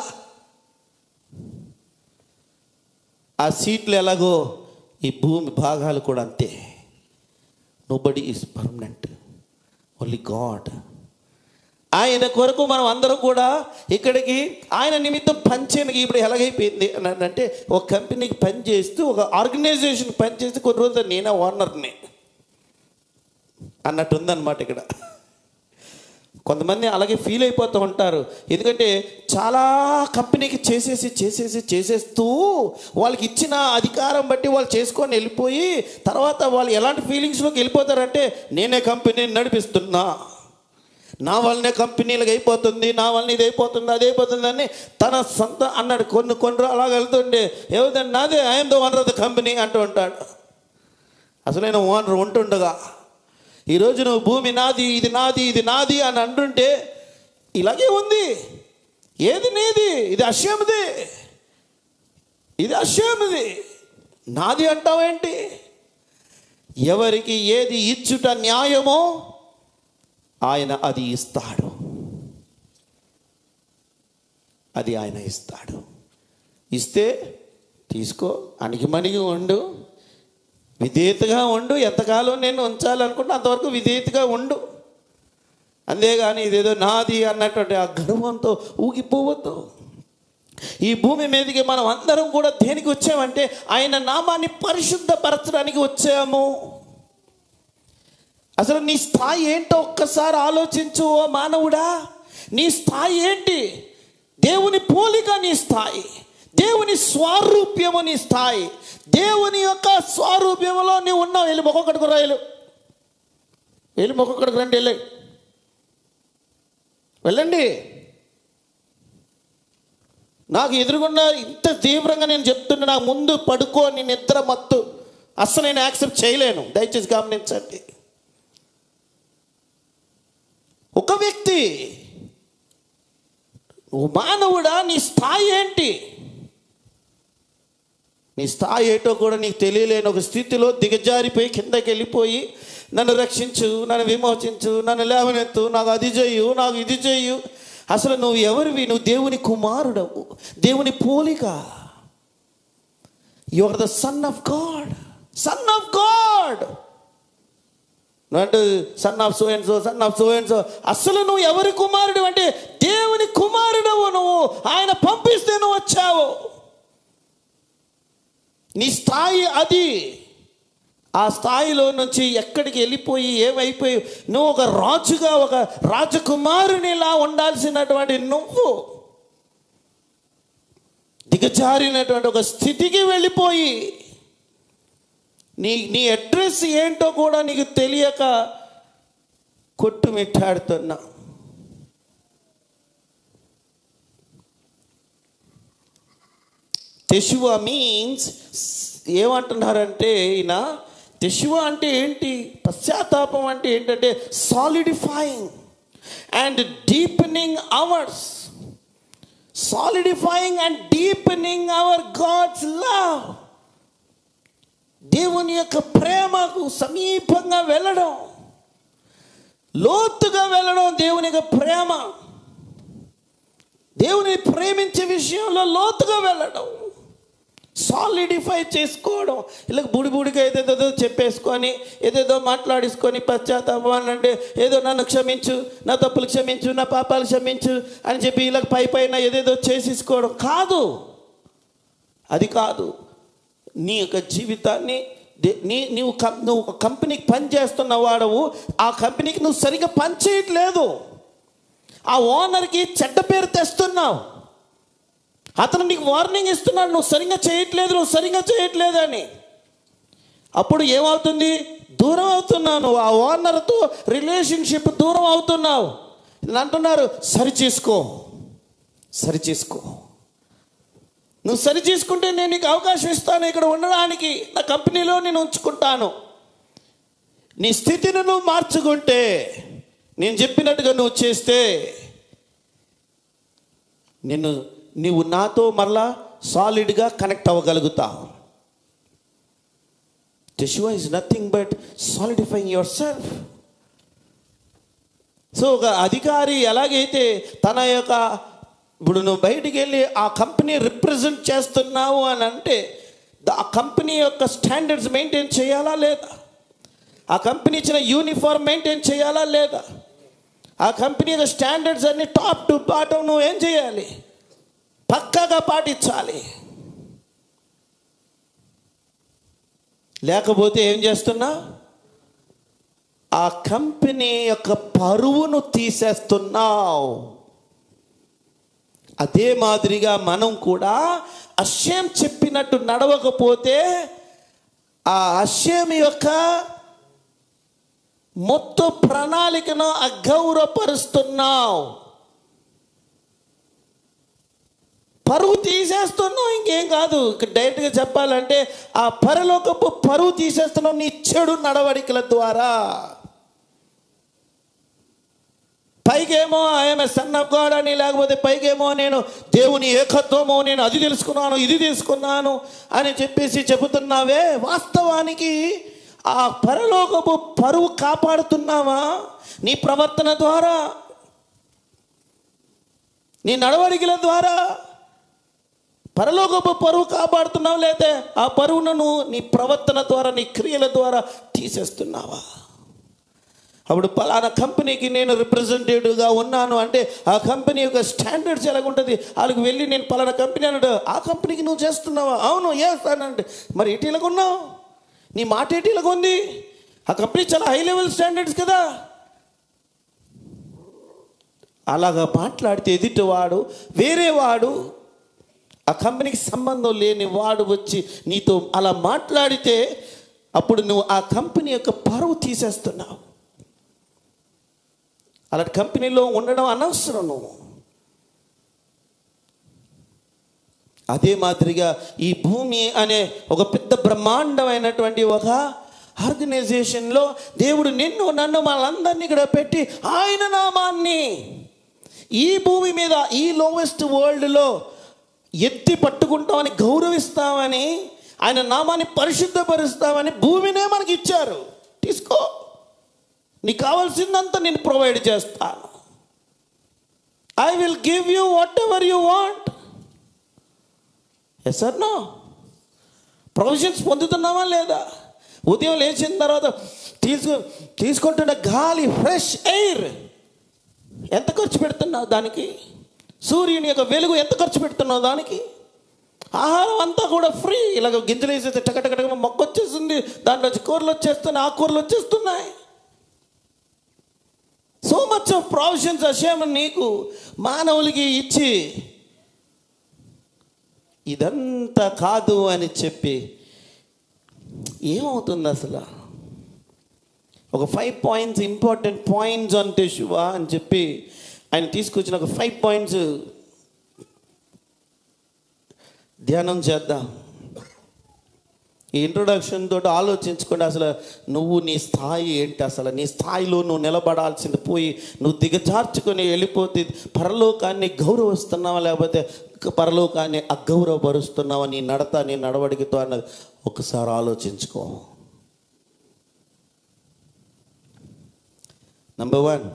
ఆ సీట్లు ఎలాగో ఈ భూమి భాగాలు కూడా అంతే nobody is permanent only God ఆయన కొరకు మనం అందరం కూడా ఇక్కడికి ఆయన నిమిత్తం పనిచేయడానికి ఇప్పుడు ఎలాగైపోయింది అని అంటే ఒక కంపెనీకి పని చేస్తూ ఒక ఆర్గనైజేషన్ పని చేస్తూ కొన్ని రోజులు నేనే ఓనర్ని అన్నట్టు ఉందన్నమాట ఇక్కడ కొంతమంది అలాగే ఫీల్ అయిపోతూ ఉంటారు ఎందుకంటే చాలా కంపెనీకి చేసేసి చేసేసి చేసేస్తూ వాళ్ళకి ఇచ్చిన అధికారం బట్టి వాళ్ళు చేసుకొని వెళ్ళిపోయి తర్వాత వాళ్ళు ఎలాంటి ఫీలింగ్స్లోకి వెళ్ళిపోతారంటే నేనే కంపెనీని నడిపిస్తున్నా నా వల్లనే కంపెనీలకు అయిపోతుంది నా వల్ల ఇది అయిపోతుంది అది అయిపోతుంది అని తన సొంత అన్నాడు కొన్ని కొన్ని రోజులు అలాగ వెళ్తుంటే ఏమిటంటే నాదే I'm the owner of the company అంటూ ఉంటాడు అసలైన ఓనర్ ఉంటుండగా ఈరోజు నువ్వు భూమి నాది ఇది నాది ఇది నాది అని అంటుంటే ఇలాగే ఉంది ఏది నీది ఇది అశ్యమిది ఇది అశ్యమిది నాది అంటావేంటి ఎవరికి ఏది ఇచ్చుట న్యాయమో ఆయన అది ఇస్తాడు అది ఆయన ఇస్తాడు ఇస్తే తీసుకో అణిగి మణిగి ఉండు విధేయతగా ఉండు ఎంతకాలం నేను ఉంచాలనుకుంటే అంతవరకు విధేయతగా ఉండు అంతేగాని ఇదేదో నాది అన్నటువంటి ఆ గర్వంతో ఊగిపోవద్దు ఈ భూమి మీదకి మనం అందరం కూడా దేనికి వచ్చామంటే ఆయన నామాన్ని పరిశుద్ధపరచడానికి వచ్చాము అసలు నీ స్థాయి ఏంటో ఒక్కసారి ఆలోచించు ఓ మానవుడా నీ స్థాయి ఏంటి దేవుని పోలిక నీ స్థాయి దేవుని స్వారూప్యము నీ స్థాయి దేవుని యొక్క స్వారూప్యములో నీవు ఉన్నావు వెళ్ళి మొక్కొక్కడికి రాయలు వెళ్ళి మొక్కొక్కడికి రండి వెళ్ళి వెళ్ళండి నాకు ఎదురుగున్న ఇంత తీవ్రంగా నేను చెప్తున్నా నా ముందు పడుకో నీ నిద్ర మత్తు అస్సలు నేను యాక్సెప్ట్ చేయలేను దయచేసి గమనించండి ఒక వ్యక్తి ఓ మానవుడా నీ స్థాయి ఏంటి నీ స్థాయి ఏంటో కూడా నీకు తెలియలేని ఒక స్థితిలో దిగజారిపోయి కిందకి వెళ్ళిపోయి నన్ను రక్షించు నన్ను విమోచించు నన్ను లేవనెత్తు నాకు అది చెయ్యు నాకు ఇది చెయ్యు అసలు నువ్వు ఎవరివి నువ్వు దేవుని కుమారుడవు దేవుని పోలిక you are the son of God son of God అంటే son of so and so son of so and so అసలు నువ్వు ఎవరి కుమారుడు అంటే దేవుని కుమారుడవు నువ్వు ఆయన పంపిస్తే నువ్వు వచ్చావు నీ స్థాయి అది ఆ స్థాయిలో నుంచి ఎక్కడికి వెళ్ళిపోయి ఏమైపోయి నువ్వు ఒక రాజుగా ఒక రాజకుమారునిలా ఉండాల్సినటువంటి నువ్వు దిగజారినటువంటి ఒక స్థితికి వెళ్ళిపోయి నీ నీ అడ్రస్ ఏంటో కూడా నీకు తెలియక కొట్టుమిట్టాడుతున్నా తెశువ మీన్స్ ఏమంటున్నారంటే ఈయన తెశువ అంటే ఏంటి పశ్చాత్తాపం అంటే ఏంటంటే solidifying and deepening ours solidifying and deepening our God's love దేవుని యొక్క ప్రేమకు సమీపంగా వెళ్ళడం లోతుగా వెళ్ళడం దేవుని యొక్క ప్రేమ దేవుని ప్రేమించే విషయంలో లోతుగా వెళ్ళడం సాలిడిఫై చేసుకోవడం ఇలా బుడి బుడిగా ఏదేదో చెప్పేసుకొని ఏదేదో మాట్లాడేసుకొని పశ్చాత్తాపం అంటే ఏదో నన్ను క్షమించు నా తప్పులు క్షమించు నా పాపాలు క్షమించు అని చెప్పి ఇలా పై పైన ఏదేదో చేసేసుకోవడం కాదు అది కాదు నీ యొక్క జీవితాన్ని దే- నీ నీవు కం- నువ్వు ఒక కంపెనీకి పని చేస్తున్న వాడవు ఆ కంపెనీకి నువ్వు సరిగ్గా పని చేయట్లేదు ఆ ఓనర్కి చెడ్డ పేరు తెస్తున్నావు అతను నీకు వార్నింగ్ ఇస్తున్నాడు నువ్వు సరిగ్గా చేయట్లేదు నువ్వు సరిగ్గా చేయట్లేదు అని అప్పుడు ఏమవుతుంది దూరం అవుతున్నాను ఆ ఓనర్తో రిలేషన్షిప్ దూరం అవుతున్నావు ఇది అంటున్నారు సరి చేసుకో సరి చేసుకో నువ్వు సరి చేసుకుంటే నేను నీకు అవకాశం ఇస్తాను ఇక్కడ ఉండడానికి నా కంపెనీలో నేను ఉంచుకుంటాను నీ స్థితిని నువ్వు మార్చుకుంటే నేను చెప్పినట్టుగా నువ్వు చేస్తే నిన్ను నీవు నాతో మరలా సాలిడ్గా కనెక్ట్ అవ్వగలుగుతావు Joshua is nothing but solidifying yourself. So ఒక అధికారి ఎలాగైతే తన యొక్క ఇప్పుడు నువ్వు బయటికి వెళ్ళి ఆ కంపెనీ రిప్రజెంట్ చేస్తున్నావు అని అంటే ద- ఆ కంపెనీ యొక్క స్టాండర్డ్స్ మెయింటైన్ చేయాలా లేదా ఆ కంపెనీ ఇచ్చిన యూనిఫామ్ మెయింటైన్ చేయాలా లేదా ఆ కంపెనీ యొక్క స్టాండర్డ్స్ అన్ని టాప్ టు బాటం నువ్వు ఏం చేయాలి పక్కాగా పాటించాలి లేకపోతే ఏం చేస్తున్నా ఆ కంపెనీ యొక్క పరువును తీసేస్తున్నావు అదే మాదిరిగా మనం కూడా అశ్యం చెప్పినట్టు నడవకపోతే ఆ అశ్యం యొక్క మొత్తం ప్రణాళికను అగౌరవపరుస్తున్నావు పరువు తీసేస్తున్నావు ఇంకేం కాదు ఇక్కడ డైరెక్ట్గా చెప్పాలంటే ఆ పరలోకపు పరువు తీసేస్తున్నావు నీ చెడు నడవడికల ద్వారా పైకేమో ఆమె సన్ ఆఫ్ గాడ్ అని లేకపోతే పైకేమో నేను దేవుని ఏకత్వమో నేను అది తెలుసుకున్నాను ఇది తెలుసుకున్నాను అని చెప్పేసి చెబుతున్నావే వాస్తవానికి ఆ పరలోకపు పరువు కాపాడుతున్నావా నీ ప్రవర్తన ద్వారా నీ నడవడికల ద్వారా పరలోకపు పరువు కాపాడుతున్నావు లేతే ఆ పరువును నువ్వు నీ ప్రవర్తన ద్వారా నీ క్రియల ద్వారా తీసేస్తున్నావా అప్పుడు పలానా కంపెనీకి నేను రిప్రజెంటేటివ్గా ఉన్నాను అంటే ఆ కంపెనీ యొక్క స్టాండర్డ్స్ ఎలాగుంటుంది వాళ్ళకి వెళ్ళి నేను పలానా కంపెనీ అన్నాడు ఆ కంపెనీకి నువ్వు చేస్తున్నావా అవును ఎస్ అనంటే మరి ఎటు ఇలాగ ఉన్నావు నీ మాట ఎటు ఇలాగ ఉంది ఆ కంపెనీ చాలా హై లెవెల్ స్టాండర్డ్స్ కదా అలాగా మాట్లాడితే ఎదుటివాడు వేరే వాడు ఆ కంపెనీకి సంబంధం లేని వాడు వచ్చి నీతో అలా మాట్లాడితే అప్పుడు నువ్వు ఆ కంపెనీ యొక్క పరువు తీసేస్తున్నావు అలాంటి కంపెనీలో ఉండడం అనవసరం నువ్వు అదే మాదిరిగా ఈ భూమి అనే ఒక పెద్ద బ్రహ్మాండమైనటువంటి ఒక ఆర్గనైజేషన్లో దేవుడు నిన్ను నన్ను వాళ్ళందరినీ ఇక్కడ పెట్టి ఆయన నామాన్ని ఈ భూమి మీద ఈ లోవెస్ట్ వరల్డ్లో ఎత్తి పట్టుకుంటామని గౌరవిస్తామని ఆయన నామాన్ని పరిశుద్ధపరుస్తామని భూమినే మనకి ఇచ్చారు తీసుకో నీకు కావాల్సిందంతా నేను ప్రొవైడ్ చేస్తాను I will give you whatever you want yes sir no provisions పొందుతున్నావా లేదా ఉదయం లేచిన తర్వాత తీసుకు తీసుకుంటున్న గాలి ఫ్రెష్ ఎయిర్ ఎంత ఖర్చు పెడుతున్నావు దానికి సూర్యుని యొక్క వెలుగు ఎంత ఖర్చు పెడుతున్నావు దానికి ఆహారం అంతా కూడా ఫ్రీ ఇలాగ గింజలు వేసేస్తే టకటకటక మొక్క వచ్చేస్తుంది దాంట్లో వచ్చి కూరలు వచ్చేస్తున్నాయి ఆ కూరలు వచ్చేస్తున్నాయి so much of provisions Hashem నీకు మానవులకి ఇచ్చి ఇదంతా కాదు అని చెప్పి ఏమవుతుంది అసలు ఒక ఫైవ్ పాయింట్స్ ఇంపార్టెంట్ పాయింట్స్ అంటే శివ అని చెప్పి ఆయన తీసుకొచ్చిన ఒక ఫైవ్ పాయింట్స్ ధ్యానం చేద్దాం ఈ ఇంట్రొడక్షన్ తోటి ఆలోచించుకోండి అసలు నువ్వు నీ స్థాయి ఏంటి అసలు నీ స్థాయిలో నువ్వు నిలబడాల్సింది పోయి నువ్వు దిగజార్చుకొని వెళ్ళిపోతే పరలోకాన్ని గౌరవిస్తున్నావా లేకపోతే పరలోకాన్ని అగౌరవపరుస్తున్నావా నీ నడత నీ నడవడికతో అన్నది ఒకసారి ఆలోచించుకో నంబర్ వన్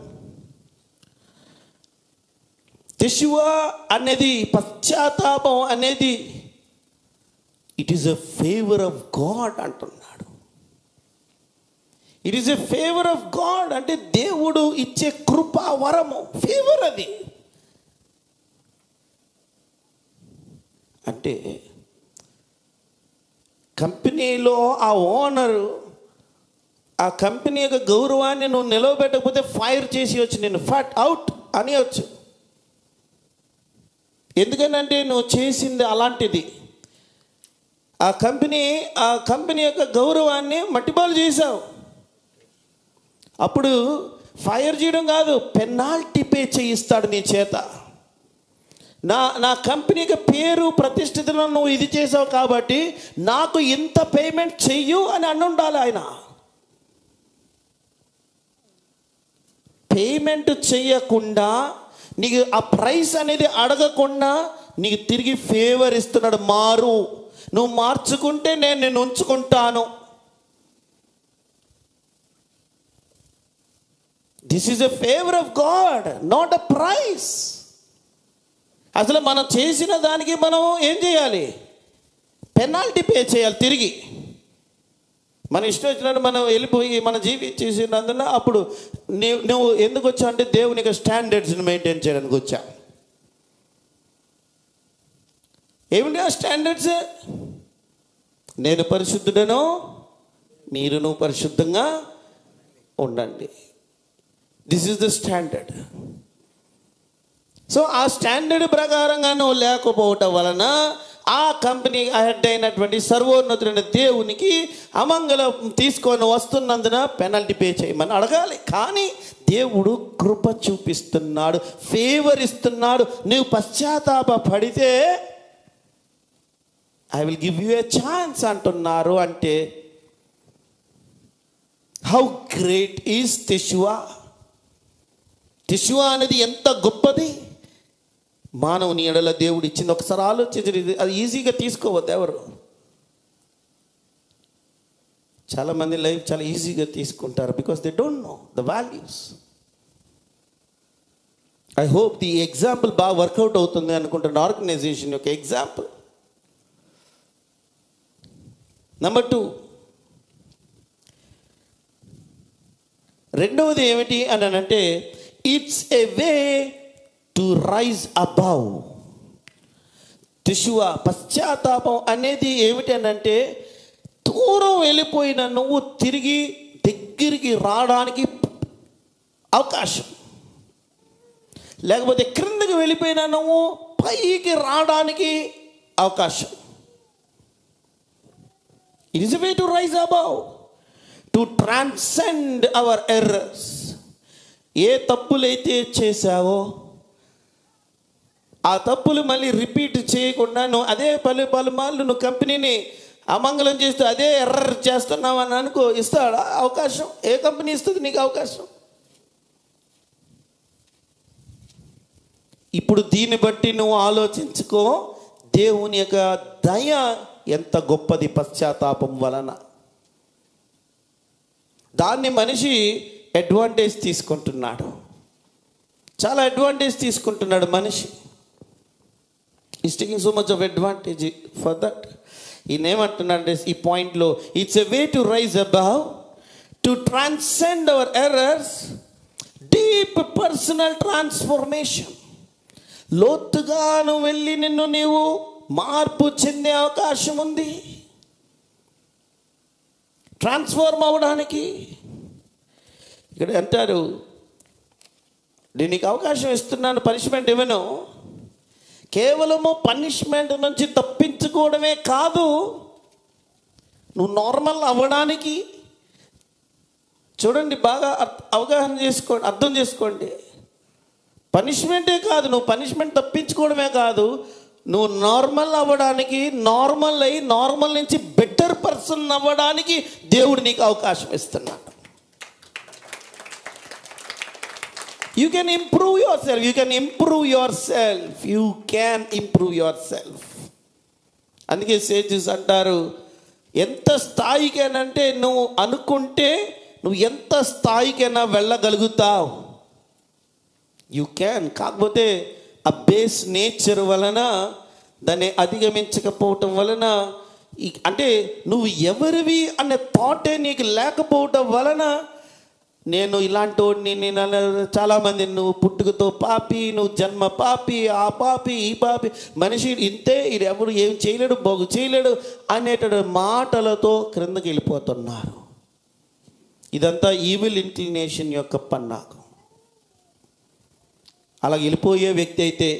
తెశువ అనేది పశ్చాత్తాపం అనేది it is a favour of God అంటున్నాడు it is a favour of God అంటే దేవుడు ఇచ్చే కృపా వరము ఫేవర్ అది అంటే కంపెనీలో ఆ ఓనరు ఆ కంపెనీ యొక్క గౌరవాన్ని నువ్వు నిలవబెట్టకపోతే ఫైర్ చేసి వచ్చి నేను ఫట్ అవుట్ అని వచ్చు ఎందుకనంటే నువ్వు చేసింది అలాంటిది ఆ కంపెనీ ఆ కంపెనీ యొక్క గౌరవాన్ని మట్టిపాలు చేశావు అప్పుడు ఫైర్ చేయడం కాదు పెనాల్టీ పే చేయిస్తాడు నీ చేత నా నా కంపెనీకి పేరు ప్రతిష్ఠితను నువ్వు ఇది చేసావు కాబట్టి నాకు ఇంత పేమెంట్ చెయ్యు అని అని ఉండాలి ఆయన పేమెంట్ చెయ్యకుండా నీకు ఆ ప్రైస్ అనేది అడగకుండా నీకు తిరిగి ఫేవర్ ఇస్తున్నాడు మారు నువ్వు మార్చుకుంటే నేను నేను ఉంచుకుంటాను this is a favour of God not a price అసలు మనం చేసిన దానికి మనం ఏం చేయాలి పెనాల్టీ పే చేయాలి తిరిగి మన ఇష్టం వచ్చినట్టు మనం వెళ్ళిపోయి మన జీవి చేసినందున అప్పుడు నీవు నువ్వు ఎందుకు వచ్చావు అంటే దేవునికి స్టాండర్డ్స్ని మెయింటైన్ చేయడానికి వచ్చా ఏమిటి ఆ స్టాండర్డ్స్ నేను పరిశుద్ధుడను మీరును పరిశుద్ధంగా ఉండండి this is the standard so ఆ స్టాండర్డ్ ప్రకారంగా నువ్వు లేకపోవటం వలన ఆ కంపెనీ హెడ్ అయినటువంటి సర్వోన్నతుడైన దేవునికి అమంగళం తీసుకొని వస్తున్నందున పెనల్టీ పే చేయమని అడగాలి కానీ దేవుడు కృప చూపిస్తున్నాడు ఫేవర్ ఇస్తున్నాడు నువ్వు పశ్చాత్తాప పడితే I will give you a chance అంటున్నారు అంటే how great is Teshuvah Teshuvah అనేది ఎంత గొప్పది మానవుని ఎడల దేవుడు ఇచ్చింది ఒకసారి ఆలోచించి ఇది- అది ఈజీగా తీసుకోవద్దు ఎవరు చాలామంది లైఫ్ చాలా ఈజీగా తీసుకుంటారు because they don't know the values I hope the example బాగా వర్కౌట్ అవుతుంది అనుకుంటున్న ఆర్గనైజేషన్ యొక్క ఎగ్జాంపుల్ నెంబర్ టూ రెండవది ఏమిటి అని అంటే it's a way to rise above Teshuvah పశ్చాత్తాపం అనేది ఏమిటి అని అంటే దూరం వెళ్ళిపోయిన నువ్వు తిరిగి దగ్గరికి రావడానికి అవకాశం లేకపోతే క్రిందకి వెళ్ళిపోయిన నువ్వు పైకి రావడానికి అవకాశం it is way to rise above to transcend our errors ఏ తప్పులైతే చేశావో ఆ తప్పులు మళ్ళీ రిపీట్ చేయకుండా నువ్వు అదే పలు పలుమార్లు నువ్వు కంపెనీని అమంగళం చేస్తూ అదే ఎర్రర్ చేస్తున్నావు అని అనుకో ఇస్తాడా అవకాశం ఏ కంపెనీ ఇస్తుంది నీకు అవకాశం ఇప్పుడు దీన్ని బట్టి నువ్వు ఆలోచించుకో దేవుని యొక్క దయ ఎంత గొప్పది పశ్చాత్తాపం వలన దాన్ని మనిషి అడ్వాంటేజ్ తీసుకుంటున్నాడు చాలా అడ్వాంటేజ్ తీసుకుంటున్నాడు మనిషి is taking so much of advantage for that ఈయన ఏమంటున్నాడంటే ఈ పాయింట్లో it's a way to rise above to transcend our errors deep personal transformation లోతుగా నువ్వు వెళ్ళి నిన్ను నీవు మార్పు చెందే అవకాశం ఉంది ట్రాన్స్ఫార్మ్ అవ్వడానికి ఇక్కడ అంటారు దీనికి అవకాశం ఇస్తున్నాను పనిష్మెంట్ ఇవ్వను కేవలము పనిష్మెంట్ నుంచి తప్పించుకోవడమే కాదు నువ్వు నార్మల్ అవ్వడానికి చూడండి బాగా అర్థ- అవగాహన చేసుకోండి అర్థం చేసుకోండి పనిష్మెంటే కాదు నువ్వు పనిష్మెంట్ తప్పించుకోవడమే కాదు నువ్వు నార్మల్ అవ్వడానికి నార్మల్ అయి నార్మల్ నుంచి బెటర్ పర్సన్ అవ్వడానికి దేవుడు నీకు అవకాశం ఇస్తున్నాడు you can improve your self you can improve your self you can improve your self అందుకే సేజెస్ అంటారు ఎంత స్థాయికేనంటే నువ్వు అనుకుంటే నువ్వు ఎంత స్థాయికైనా వెళ్ళగలుగుతావు యు క్యాన్ కాకపోతే ఆ బేస్ నేచర్ వలన దాన్ని అధిగమించకపోవటం వలన ఈ- అంటే నువ్వు ఎవరివి అనే థాటే నీకు లేకపోవటం వలన నేను ఇలాంటి వాడిని నేను అలా- చాలామంది నువ్వు పుట్టుకతో పాపి నువ్వు జన్మ పాపి ఆ పాపి ఈ పాపి మనిషి ఇంతే ఇది ఎవరు ఏం చేయలేడు బాగు చేయలేడు అనేటువంటి మాటలతో క్రిందకి వెళ్ళిపోతున్నారు ఇదంతా ఈవిల్ ఇంక్లినేషన్ యొక్క పన్నాకం అలా వెళ్ళిపోయే వ్యక్తి అయితే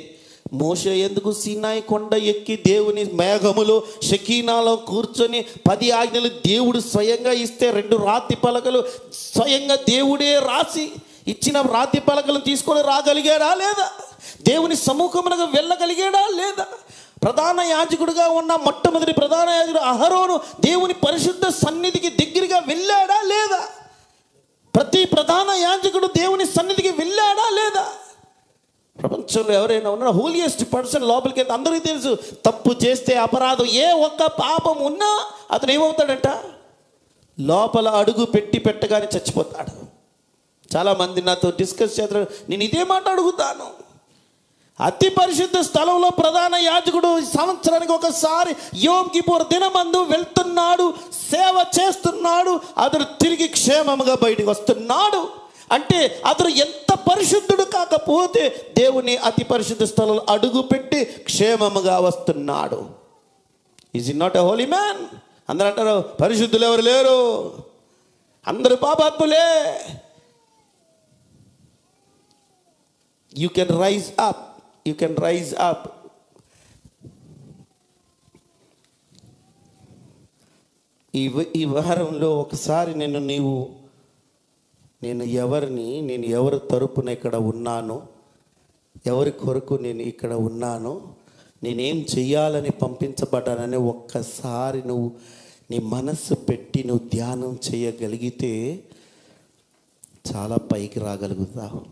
మోషే ఎందుకు సీనాయి కొండ ఎక్కి దేవుని మేఘములో షకీనాలో కూర్చొని పది ఆజ్ఞలు దేవుడు స్వయంగా ఇస్తే రెండు రాతి పలకలు స్వయంగా దేవుడే రాసి ఇచ్చిన రాతి పలకలను తీసుకొని రాగలిగాడా లేదా దేవుని సముఖమునకు వెళ్ళగలిగాడా లేదా ప్రధాన యాజకుడిగా ఉన్న మొట్టమొదటి ప్రధాన యాజకుడు అహరోను దేవుని పరిశుద్ధ సన్నిధికి దగ్గరగా వెళ్ళాడా లేదా ప్రతి ప్రధాన యాజకుడు దేవుని సన్నిధికి వెళ్ళాడా లేదా ప్రపంచంలో ఎవరైనా ఉన్నారో హోలియెస్ట్ పర్సన్ లోపలికి వెళ్తే అందరికీ తెలుసు తప్పు చేస్తే అపరాధం ఏ ఒక్క పాపం ఉన్నా అతను ఏమవుతాడంట లోపల అడుగు పెట్టి పెట్టగానే చచ్చిపోతాడు చాలామంది నాతో డిస్కస్ చేస్తారు నేను ఇదే మాట అడుగుతాను అతి పరిశుద్ధ స్థలంలో ప్రధాన యాజకుడు సంవత్సరానికి ఒకసారి యోమ్ కిపూర్ దినమందు వెళ్తున్నాడు సేవ చేస్తున్నాడు అతడు తిరిగి క్షేమముగా బయటికి వస్తున్నాడు అంటే అతడు ఎంత పరిశుద్ధుడు కాకపోతే దేవుని అతి పరిశుద్ధ స్థలంలో అడుగు పెట్టి క్షేమముగా వస్తున్నాడు is it not a holy man అందరూ అంటారు పరిశుద్ధులు ఎవరు లేరు అందరు పాపాత్ములే you can rise up you can rise up ఈ వ- ఈ వారంలో ఒకసారి నేను నీవు నేను ఎవరిని నేను ఎవరి తరపున ఇక్కడ ఉన్నాను ఎవరి కొరకు నేను ఇక్కడ ఉన్నాను నేనేం చెయ్యాలని పంపించబడ్డానని ఒక్కసారి నువ్వు నీ మనస్సు పెట్టి నువ్వు ధ్యానం చేయగలిగితే చాలా పైకి రాగలుగుతావు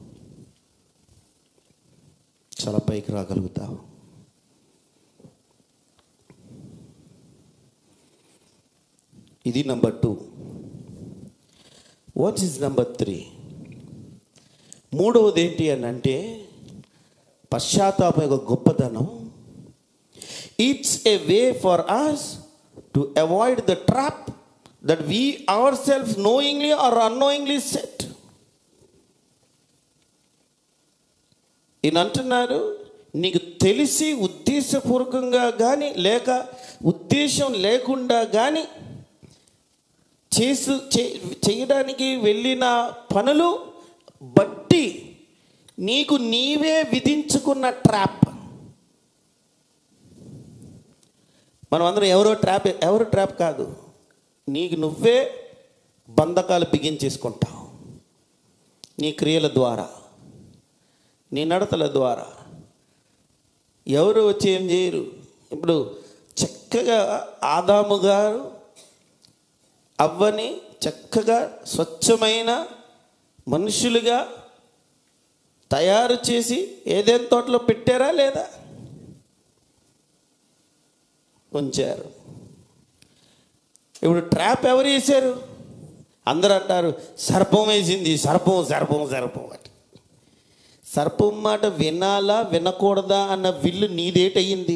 చాలా పైకి రాగలుగుతావు ఇది number two what is number three మూడవది ఏంటి అని అంటే పశ్చాత్తాపం యొక్క గొప్పతనం it's a way for us to avoid the trap that we our self knowingly or unknowingly set ఈయన అంటున్నారు నీకు తెలిసి ఉద్దేశపూర్వకంగా కానీ లేక ఉద్దేశం లేకుండా కానీ చేసు చే- చేయడానికి వెళ్ళిన పనులు బట్టి నీకు నీవే విధించుకున్న ట్రాప్ మనం అందరం ఎవరో ట్రాప్ ఎవరు ట్రాప్ కాదు నీకు నువ్వే బంధకాలు బిగించేసుకుంటావు నీ క్రియల ద్వారా నీ నడతల ద్వారా ఎవరు వచ్చి ఏం చేయరు ఇప్పుడు చక్కగా ఆదాము గారు అవ్వని చక్కగా స్వచ్ఛమైన మనుషులుగా తయారు చేసి ఏదైనా తోటలో పెట్టారా లేదా ఉంచారు ఇప్పుడు ట్రాప్ ఎవరు వేశారు అందరూ అంటారు సర్పం వేసింది సర్పం సర్పం సర్పం అని సర్పం మాట వినాలా వినకూడదా అన్న విల్లు నీదేటయ్యింది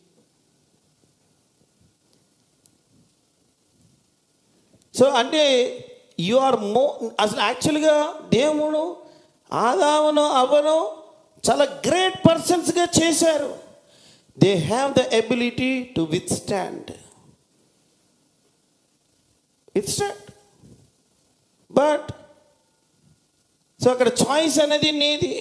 సో అంటే యు ఆర్ మో అసలు యాక్చువల్గా దేవుడు ఆదామును అవను చాలా గ్రేట్ పర్సన్స్గా చేశారు they have the ability to withstand withstand but so అక్కడ చాయిస్ అనేది నీది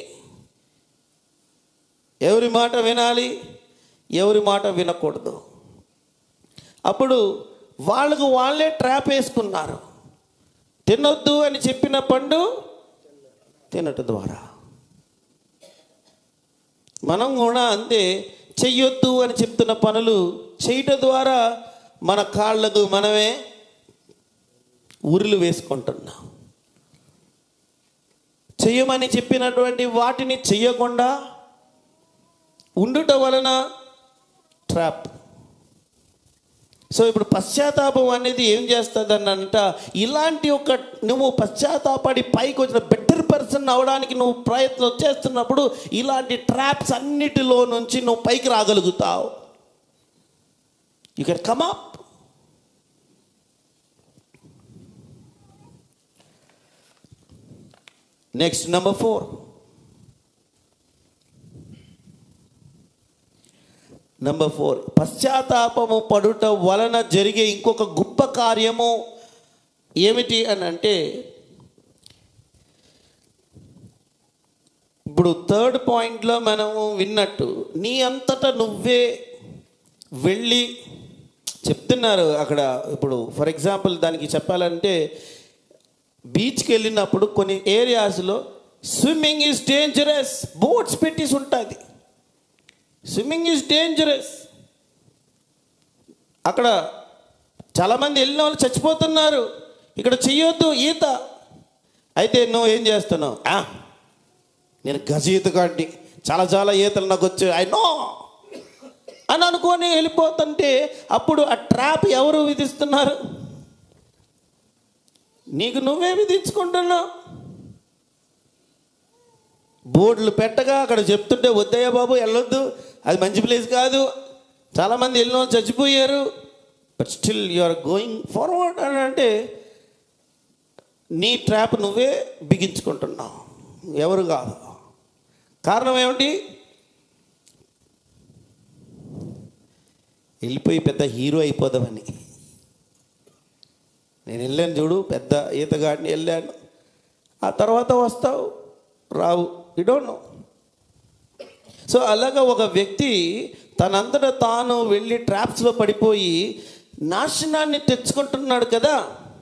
ఎవరి మాట వినాలి ఎవరి మాట వినకూడదు అప్పుడు వాళ్ళకు వాళ్ళే ట్రాప్ వేసుకున్నారు తినొద్దు అని చెప్పిన పండు తినట ద్వారా మనం కూడా అంతే చెయ్యొద్దు అని చెప్తున్న పనులు చేయటం ద్వారా మన కాళ్ళకు మనమే ఉరులు వేసుకుంటున్నాం చెయ్యమని చెప్పినటువంటి వాటిని చెయ్యకుండా ఉండుట వలన ట్రాప్ సో ఇప్పుడు పశ్చాత్తాపం అనేది ఏం చేస్తుందనంట ఇలాంటి ఒక నువ్వు పశ్చాత్తాపడి పైకి వచ్చిన బెటర్ పర్సన్ అవడానికి నువ్వు ప్రయత్నం చేస్తున్నప్పుడు ఇలాంటి ట్రాప్స్ అన్నిటిలో నుంచి నువ్వు పైకి రాగలుగుతావు you can come up next number four number four పశ్చాత్తాపము పడుట వలన జరిగే ఇంకొక గొప్ప కార్యము ఏమిటి అని అంటే ఇప్పుడు ఇప్పుడు థర్డ్ పాయింట్లో మనము విన్నట్టు నీ అంతటా నువ్వే వెళ్ళి చెప్తున్నారు అక్కడ ఇప్పుడు ఫర్ ఎగ్జాంపుల్ దానికి చెప్పాలంటే బీచ్కి వెళ్ళినప్పుడు కొన్ని ఏరియాస్లో స్విమ్మింగ్ ఈజ్ డేంజరస్ బోట్స్ పెట్టేసి ఉంటుంది స్విమ్మింగ్ ఈజ్ డేంజరస్ అక్కడ చాలామంది వెళ్ళిన వాళ్ళు చచ్చిపోతున్నారు ఇక్కడ చెయ్యొద్దు ఈత అయితే నువ్వు ఏం చేస్తున్నావు "ఆ, నేను గజ ఈతగాడిని చాలా చాలా ఈతలు నాకు వచ్చాయి ఐ నో అని అనుకొని వెళ్ళిపోతుంటే అప్పుడు ఆ ట్రాప్ ఎవరు విధిస్తున్నారు నీకు నువ్వే విధించుకుంటున్నావు బోర్డులు పెట్టగా అక్కడ చెప్తుంటే వద్దయ్యా బాబు వెళ్ళొద్దు అది మంచి ప్లేస్ కాదు చాలామంది వెళ్ళిన వాళ్ళు చచ్చిపోయారు but still you are going forward అని అంటే నీ ట్రాప్ నువ్వే బిగించుకుంటున్నావు ఎవరు కాదు కారణం ఏమిటి వెళ్ళిపోయి పెద్ద హీరో అయిపోదామని నేను వెళ్ళాను చూడు పెద్ద ఈతగాడిని వెళ్ళాను ఆ తర్వాత వస్తావు రావు యు డోంట్ నో సో అలాగా ఒక వ్యక్తి తనంతట తాను వెళ్ళి ట్రాప్స్లో పడిపోయి నాశనాన్ని తెచ్చుకుంటున్నాడు కదా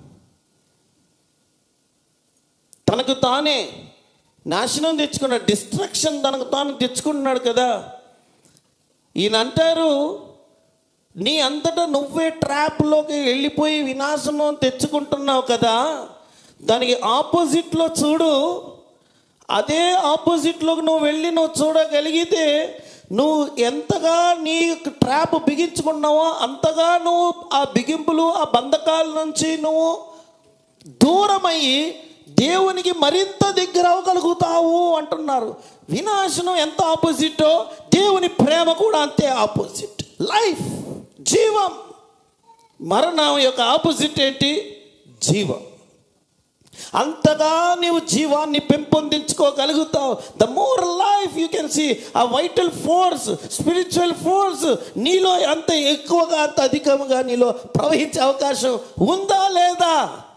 తనకు తానే నాశనం తెచ్చుకున్నాడు డిస్ట్రక్షన్ తనకు తాను తెచ్చుకుంటున్నాడు కదా ఈయన అంటారు నీ అంతటా నువ్వే ట్రాప్లోకి వెళ్ళిపోయి వినాశనం తెచ్చుకుంటున్నావు కదా దానికి ఆపోజిట్లో చూడు అదే ఆపోజిట్లోకి నువ్వు వెళ్ళి నువ్వు చూడగలిగితే నువ్వు ఎంతగా నీ ట్రాప్ బిగించుకున్నావో అంతగా నువ్వు ఆ బిగింపులు ఆ బంధకాల నుంచి నువ్వు దూరమయ్యి దేవునికి మరింత దగ్గర అవ్వగలుగుతావు అంటున్నారు వినాశనం ఎంత ఆపోజిటో దేవుని ప్రేమ కూడా అంతే ఆపోజిట్ లైఫ్ జీవం మరణం యొక్క ఆపోజిట్ ఏంటి జీవం అంతగా నీవు జీవాన్ని పెంపొందించుకోగలుగుతావు the more life you can see a vital force spiritual force నీలో అంత ఎక్కువగా అంత అధికంగా నీలో ప్రవహించే అవకాశం ఉందా లేదా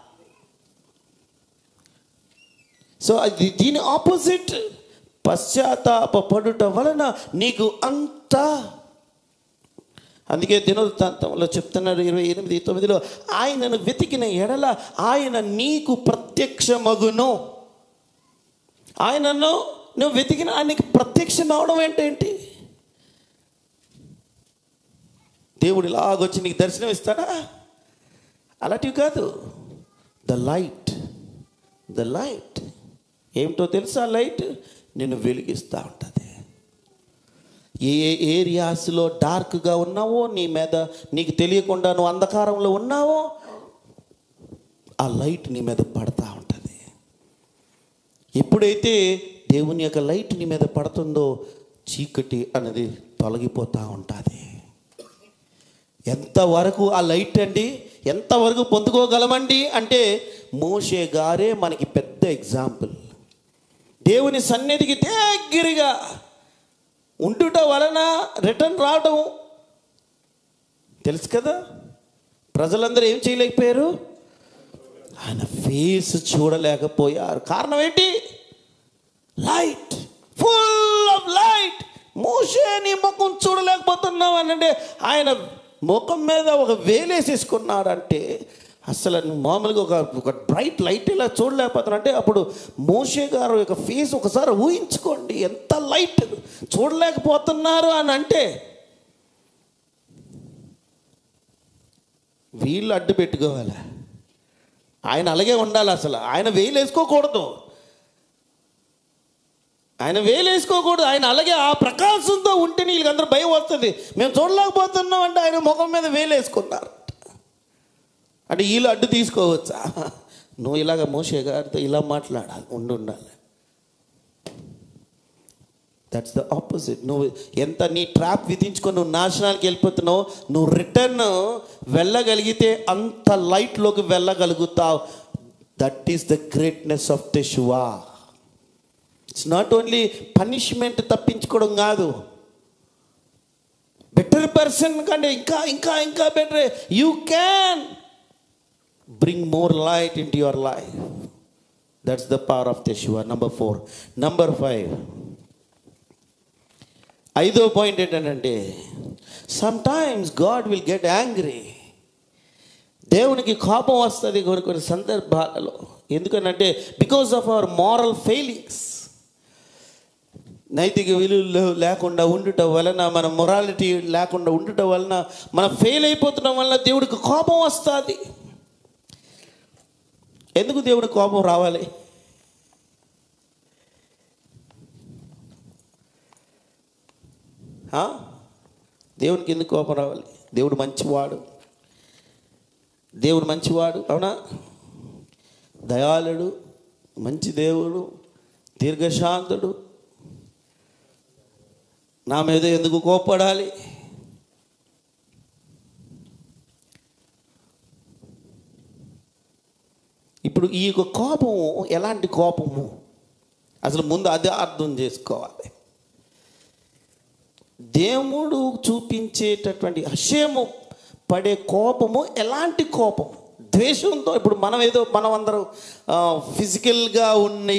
సో అది దీని ఆపోజిట్ పశ్చాత్తాపడుట వలన నీకు అంత అందుకే దినవృత్తాంతంలో చెప్తున్నారు ఇరవై ఎనిమిది తొమ్మిదిలో ఆయనను వెతికిన ఎడల ఆయన నీకు ప్రత్యక్షమగును ఆయనను నువ్వు వెతికిన ఆయనకి ప్రత్యక్షం అవడం ఏంటేంటి దేవుడు ఇలాగొచ్చి నీకు దర్శనం ఇస్తాడా అలాంటివి కాదు ద లైట్ ద లైట్ ఏమిటో తెలుసా లైట్ నిన్ను వెలిగిస్తూ ఉంటుంది ఏ ఏ ఏరియాస్లో డార్క్గా ఉన్నావో నీ మీద నీకు తెలియకుండా నువ్వు అంధకారంలో ఉన్నావో ఆ లైట్ నీ మీద పడతా ఉంటుంది ఎప్పుడైతే దేవుని యొక్క లైట్ నీ మీద పడుతుందో చీకటి అనేది తొలగిపోతూ ఉంటుంది ఎంతవరకు ఆ లైట్ అండి ఎంతవరకు పొందుకోగలమండి అంటే మోషే గారే మనకి పెద్ద ఎగ్జాంపుల్ దేవుని సన్నిధికి దగ్గరగా ఉండుట వలన రిటర్న్ రావడం తెలుసు కదా ప్రజలందరూ ఏం చేయలేకపోయారు ఆయన ఫేస్ చూడలేకపోయారు కారణం ఏంటి light full of light Moshe నీ ముఖం చూడలేకపోతున్నావు అని అంటే ఆయన ముఖం మీద ఒక వేలేసేసుకున్నాడంటే అసలు నువ్వు మామూలుగా ఒక ఒక బ్రైట్ లైట్ ఇలా చూడలేకపోతున్నా అంటే అప్పుడు మోషే గారు యొక్క ఫేస్ ఒకసారి ఊహించుకోండి ఎంత లైట్ చూడలేకపోతున్నారు అని అంటే వీళ్ళు అడ్డు పెట్టుకోవాలి ఆయన అలాగే ఉండాలి అసలు ఆయన వేలు వేసుకోకూడదు ఆయన వేలు వేసుకోకూడదు ఆయన అలాగే ఆ ప్రకాశంతో ఉంటే వీళ్ళకందరూ భయం వస్తుంది మేము చూడలేకపోతున్నాం అంటే ఆయన ముఖం మీద వేలు వేసుకున్నారు అంటే వీళ్ళు అడ్డు తీసుకోవచ్చా నువ్వు ఇలాగ మోసే గారితో ఇలా మాట్లాడాలి ఉండి ఉండాలి దట్స్ ద ఆపోజిట్ నువ్వు ఎంత నీ ట్రాప్ విధించుకొని నువ్వు నాశనానికి వెళ్ళిపోతున్నావు నువ్వు రిటర్న్ వెళ్ళగలిగితే అంత లైట్లోకి వెళ్ళగలుగుతావు that is the greatness of Teshuvah it's not only punishment తప్పించుకోవడం కాదు బెటర్ పర్సన్ కంటే ఇంకా ఇంకా ఇంకా better you can bring more light into your life that's the power of Teshuvah number four number five ఐదో point ఏంటంటే sometimes God will get angry దేవునికి కోపం వస్తుంది కొన్ని కొన్ని సందర్భాలలో ఎందుకనంటే because of our moral failings నైతిక విలువలు లేకుండా ఉండటం వలన మన మొరాలిటీ లేకుండా ఉండటం వలన మనం ఫెయిల్ అయిపోతున్న వలన దేవుడికి కోపం వస్తుంది ఎందుకు దేవుడికి కోపం రావాలి ఆ? దేవునికి ఎందుకు కోపం రావాలి దేవుడు మంచివాడు దేవుడు మంచివాడు అవునా దయాళుడు మంచి దేవుడు దీర్ఘశాంతుడు నా మీద ఎందుకు కోప్పడాలి ఇప్పుడు ఈ యొక్క కోపము ఎలాంటి కోపము అసలు ముందు అదే అర్థం చేసుకోవాలి దేవుడు చూపించేటటువంటి అక్షయము పడే కోపము ఎలాంటి కోపం ద్వేషంతో ఇప్పుడు మనం ఏదో మనం అందరం ఫిజికల్గా ఉండి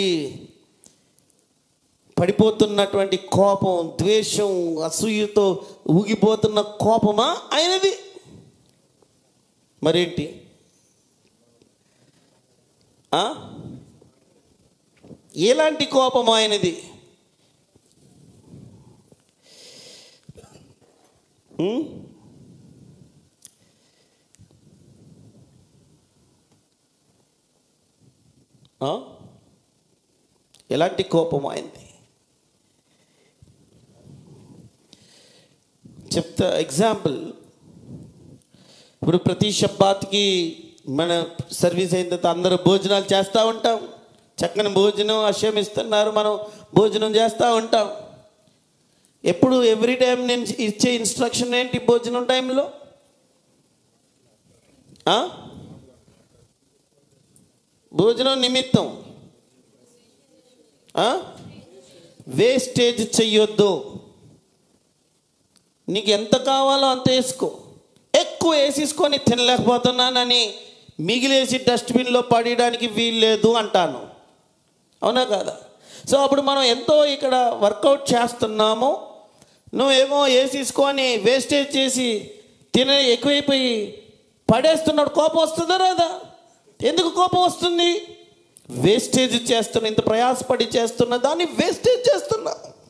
పడిపోతున్నటువంటి కోపం ద్వేషం అసూయతో ఊగిపోతున్న కోపమా ఆయనది మరేంటి ఆ? ఎలాంటి కోపం ఆయనది ఉం? ఆ? ఎలాంటి కోపం ఆయనది చెప్తా ఎగ్జాంపుల్ ఇప్పుడు ప్రతి షబ్బాత్కి మన సర్వీస్ అయిన తర్వాత అందరూ భోజనాలు చేస్తూ ఉంటాం చక్కని భోజనం అశ్యం ఇస్తున్నారు మనం భోజనం చేస్తూ ఉంటాం ఎప్పుడు ఎవ్రీ టైం నేను ఇచ్చే ఇన్స్ట్రక్షన్ ఏంటి భోజనం టైంలో ఆ? భోజనం నిమిత్తం ఆ? వేస్టేజ్ చెయ్యొద్దు నీకు ఎంత కావాలో అంత వేసుకో ఎక్కువ వేసేసుకొని తినలేకపోతున్నానని మిగిలేసి డస్ట్బిన్లో పడేయడానికి వీల్లేదు అంటాను అవునా కాదా సో అప్పుడు మనం ఎంతో ఇక్కడ వర్కౌట్ చేస్తున్నాము నువ్వేమో వేసేసుకొని వేస్టేజ్ చేసి తిన ఎక్కువైపోయి పడేస్తున్నాడు కోపం వస్తుందా రాదా ఎందుకు కోపం వస్తుంది వేస్టేజ్ చేస్తున్నా ఇంత ప్రయాసపడి చేస్తున్నా దాన్ని వేస్టేజ్ చేస్తున్నా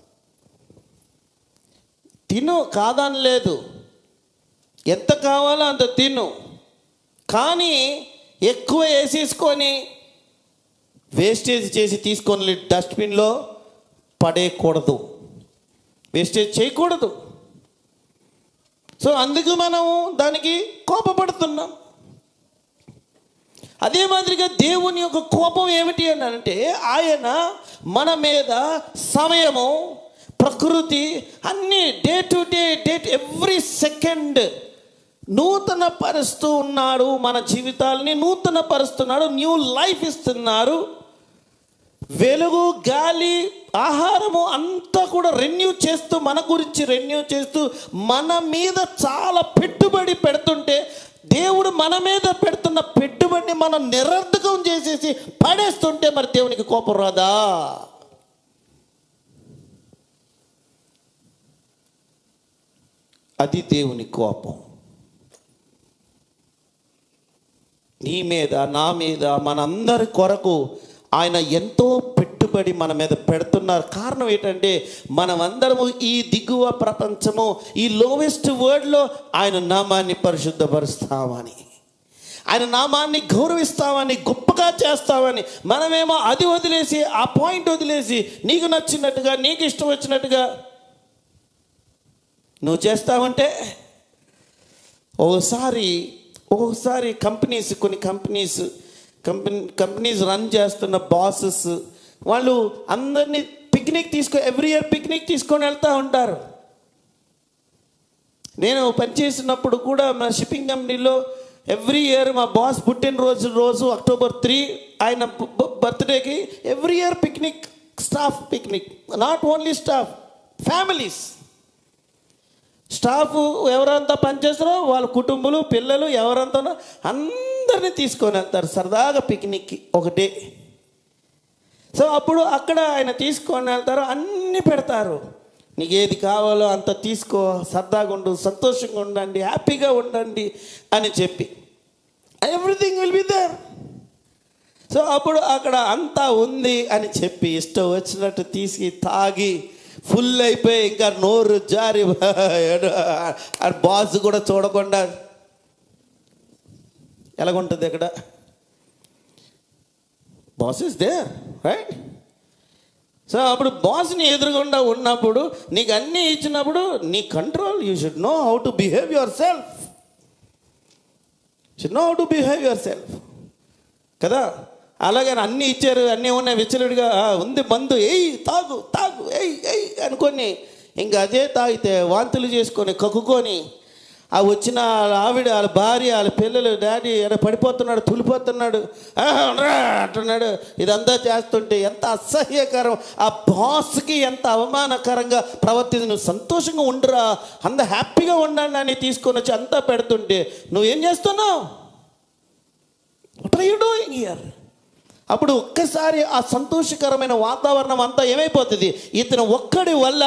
తిను కాదని లేదు ఎంత కావాలో అంత తిను కానీ ఎక్కువ వేసేసుకొని వేస్టేజ్ చేసి తీసుకొని డస్ట్బిన్లో పడేయకూడదు వేస్టేజ్ చేయకూడదు సో అందుకు మనము దానికి కోపపడుతున్నాం అదే మాదిరిగా దేవుని యొక్క కోపం ఏమిటి అని అంటే ఆయన మన మీద సమయము ప్రకృతి అన్ని day to day day every second నూతన పరుస్తూ ఉన్నాడు మన జీవితాలని నూతన పరుస్తున్నాడు న్యూ లైఫ్ ఇస్తున్నారు వెలుగు గాలి ఆహారము అంతా కూడా రెన్యూ చేస్తూ మన గురించి రెన్యూ చేస్తూ మన మీద చాలా పెట్టుబడి పెడుతుంటే దేవుడు మన మీద పెడుతున్న పెట్టుబడిని మనం నిరర్ధకం చేసేసి పడేస్తుంటే మరి దేవునికి కోపం రాదా అది దేవుని కోపం నీ మీద నా మీద మనందరి కొరకు ఆయన ఎంతో పెట్టుబడి మన మీద పెడుతున్నారు కారణం ఏంటంటే మనమందరము ఈ దిగువ ప్రపంచము ఈ లోవెస్ట్ వరల్డ్లో ఆయన నామాన్ని పరిశుద్ధపరుస్తామని ఆయన నామాన్ని గౌరవిస్తామని గొప్పగా చేస్తామని మనమేమో అది వదిలేసి ఆ పాయింట్ వదిలేసి నీకు నచ్చినట్టుగా నీకు ఇష్టం వచ్చినట్టుగా నువ్వు చేస్తావంటే ఓసారి ఒక్కొక్కసారి కంపెనీస్ కొన్ని కంపెనీస్ కంపెనీ కంపెనీస్ రన్ చేస్తున్న బాసెస్ వాళ్ళు అందరినీ పిక్నిక్ తీసుకో ఎవ్రీ ఇయర్ పిక్నిక్ తీసుకొని వెళ్తూ ఉంటారు నేను పనిచేసినప్పుడు కూడా మా షిప్పింగ్ కంపెనీలో ఎవ్రీ ఇయర్ మా బాస్ పుట్టినరోజు రోజు అక్టోబర్ త్రీ ఆయన బర్త్డేకి every year picnic staff picnic not only staff families staff ఎవరంతా పనిచేస్తారో వాళ్ళ కుటుంబాలు పిల్లలు ఎవరంతా అందరినీ తీసుకొని వెళ్తారు సరదాగా పిక్నిక్కి ఒకటే సో అప్పుడు అక్కడ ఆయన తీసుకొని వెళ్తారు అన్నీ పెడతారు నీకు ఏది కావాలో అంత తీసుకో సరదాగా ఉండు సంతోషంగా ఉండండి హ్యాపీగా ఉండండి అని చెప్పి everything will be there so అప్పుడు అక్కడ అంతా ఉంది అని చెప్పి ఇష్టం వచ్చినట్టు తీసి తాగి ఫుల్ అయిపోయి ఇంకా నోరు జారి ఆ బాస్ కూడా చూడకుండా ఎలాగుంటుంది అక్కడ boss is the right so అప్పుడు బాస్ని ఎదురుగుండా ఉన్నప్పుడు నీకు అన్నీ ఇచ్చినప్పుడు నీ control you should know how to behave yourself should know how to behave yourself కదా అలాగే అన్నీ ఇచ్చారు అన్నీ ఉన్నాయి విచ్చలుడిగా "ఆ, ఉంది మందు ఏయ్ తాగు తాగు ఏయ్ ఏయ్ అనుకొని ఇంకా అదే తాగితే వాంతులు చేసుకొని కక్కుకొని ఆ వచ్చిన వాళ్ళ ఆవిడ వాళ్ళ భార్య వాళ్ళ పిల్లలు డాడీ ఎక్కడ పడిపోతున్నాడు తులిపోతున్నాడు "ఆ, రా" అంటున్నాడు ఇదంతా చేస్తుంటే ఎంత అసహ్యకరం ఆ బాస్కి ఎంత అవమానకరంగా ప్రవర్తించి నువ్వు సంతోషంగా ఉండరా అంత హ్యాపీగా ఉండండి అని తీసుకొని వచ్చి అంతా పెడుతుంటే నువ్వేం చేస్తున్నావు what are you doing here అప్పుడు ఒక్కసారి ఆ సంతోషకరమైన వాతావరణం అంతా ఏమైపోతుంది ఇతను ఒక్కడి వల్ల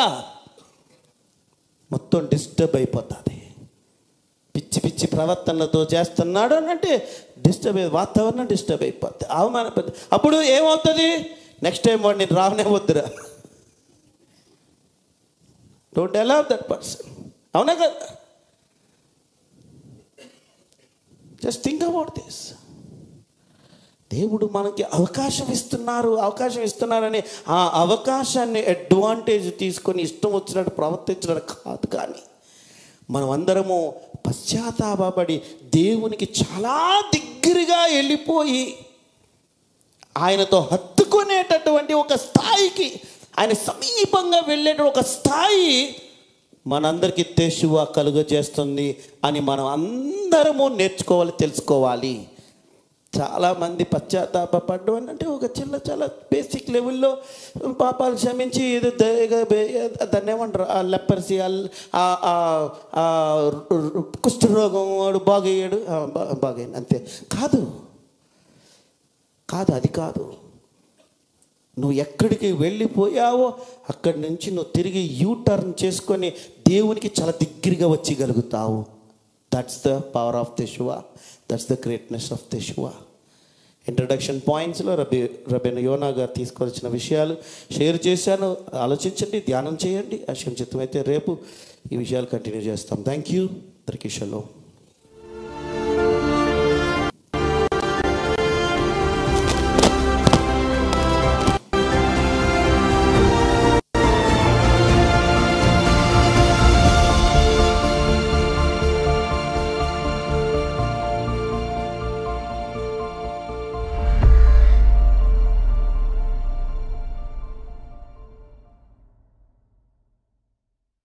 మొత్తం డిస్టర్బ్ అయిపోతుంది పిచ్చి పిచ్చి ప్రవర్తనలతో చేస్తున్నాడు అని అంటే డిస్టర్బ్ అయ్యే వాతావరణం డిస్టర్బ్ అయిపోద్ది అవమానపోద్ది అప్పుడు ఏమవుతుంది నెక్స్ట్ టైం వాడిని రావనే వద్దురా డోంట్ అలౌ దట్ పర్సన్ అవునా కదా జస్ట్ థింక్ అబౌట్ దిస్ దేవుడు మనకి అవకాశం ఇస్తున్నారు అవకాశం ఇస్తున్నారని ఆ అవకాశాన్ని అడ్వాంటేజ్ తీసుకొని ఇష్టం వచ్చినట్టు ప్రవర్తించడం కాదు కానీ మనం అందరము పశ్చాత్తాపడి దేవునికి చాలా దగ్గరగా వెళ్ళిపోయి ఆయనతో హత్తుకునేటటువంటి ఒక స్థాయికి ఆయన సమీపంగా వెళ్ళేట ఒక స్థాయి మనందరికీ తెశువ కలుగజేస్తుంది అని మనం అందరము నేర్చుకోవాలి తెలుసుకోవాలి చాలామంది పశ్చాత్తాపడ్డం అని అంటే ఒక చిన్న చాలా బేసిక్ లెవెల్లో పాపాలు క్షమించి ఏదో ద- బే- దాన్ని ఏమంటారు ఆ లెప్పర్సి ఆ కుష్ఠరోగం వాడు బాగయ్యాడు ఆ, బా- బాగయ్యాడు అంతే కాదు కాదు అది కాదు నువ్వు ఎక్కడికి వెళ్ళిపోయావో అక్కడి నుంచి నువ్వు తిరిగి యూ టర్న్ చేసుకొని దేవునికి చాలా దగ్గరగా వచ్చగలుగుతావు that's the power of the Shiva that's the greatness of the Shiva introduction పాయింట్స్లో రబి రబెన్ యోనా గారు తీసుకొచ్చిన విషయాలు షేర్ చేశాను ఆలోచించండి ధ్యానం చేయండి అశ్వం చిత్తమైతే రేపు ఈ విషయాలు కంటిన్యూ చేస్తాం థ్యాంక్ యూ దర్కిషలో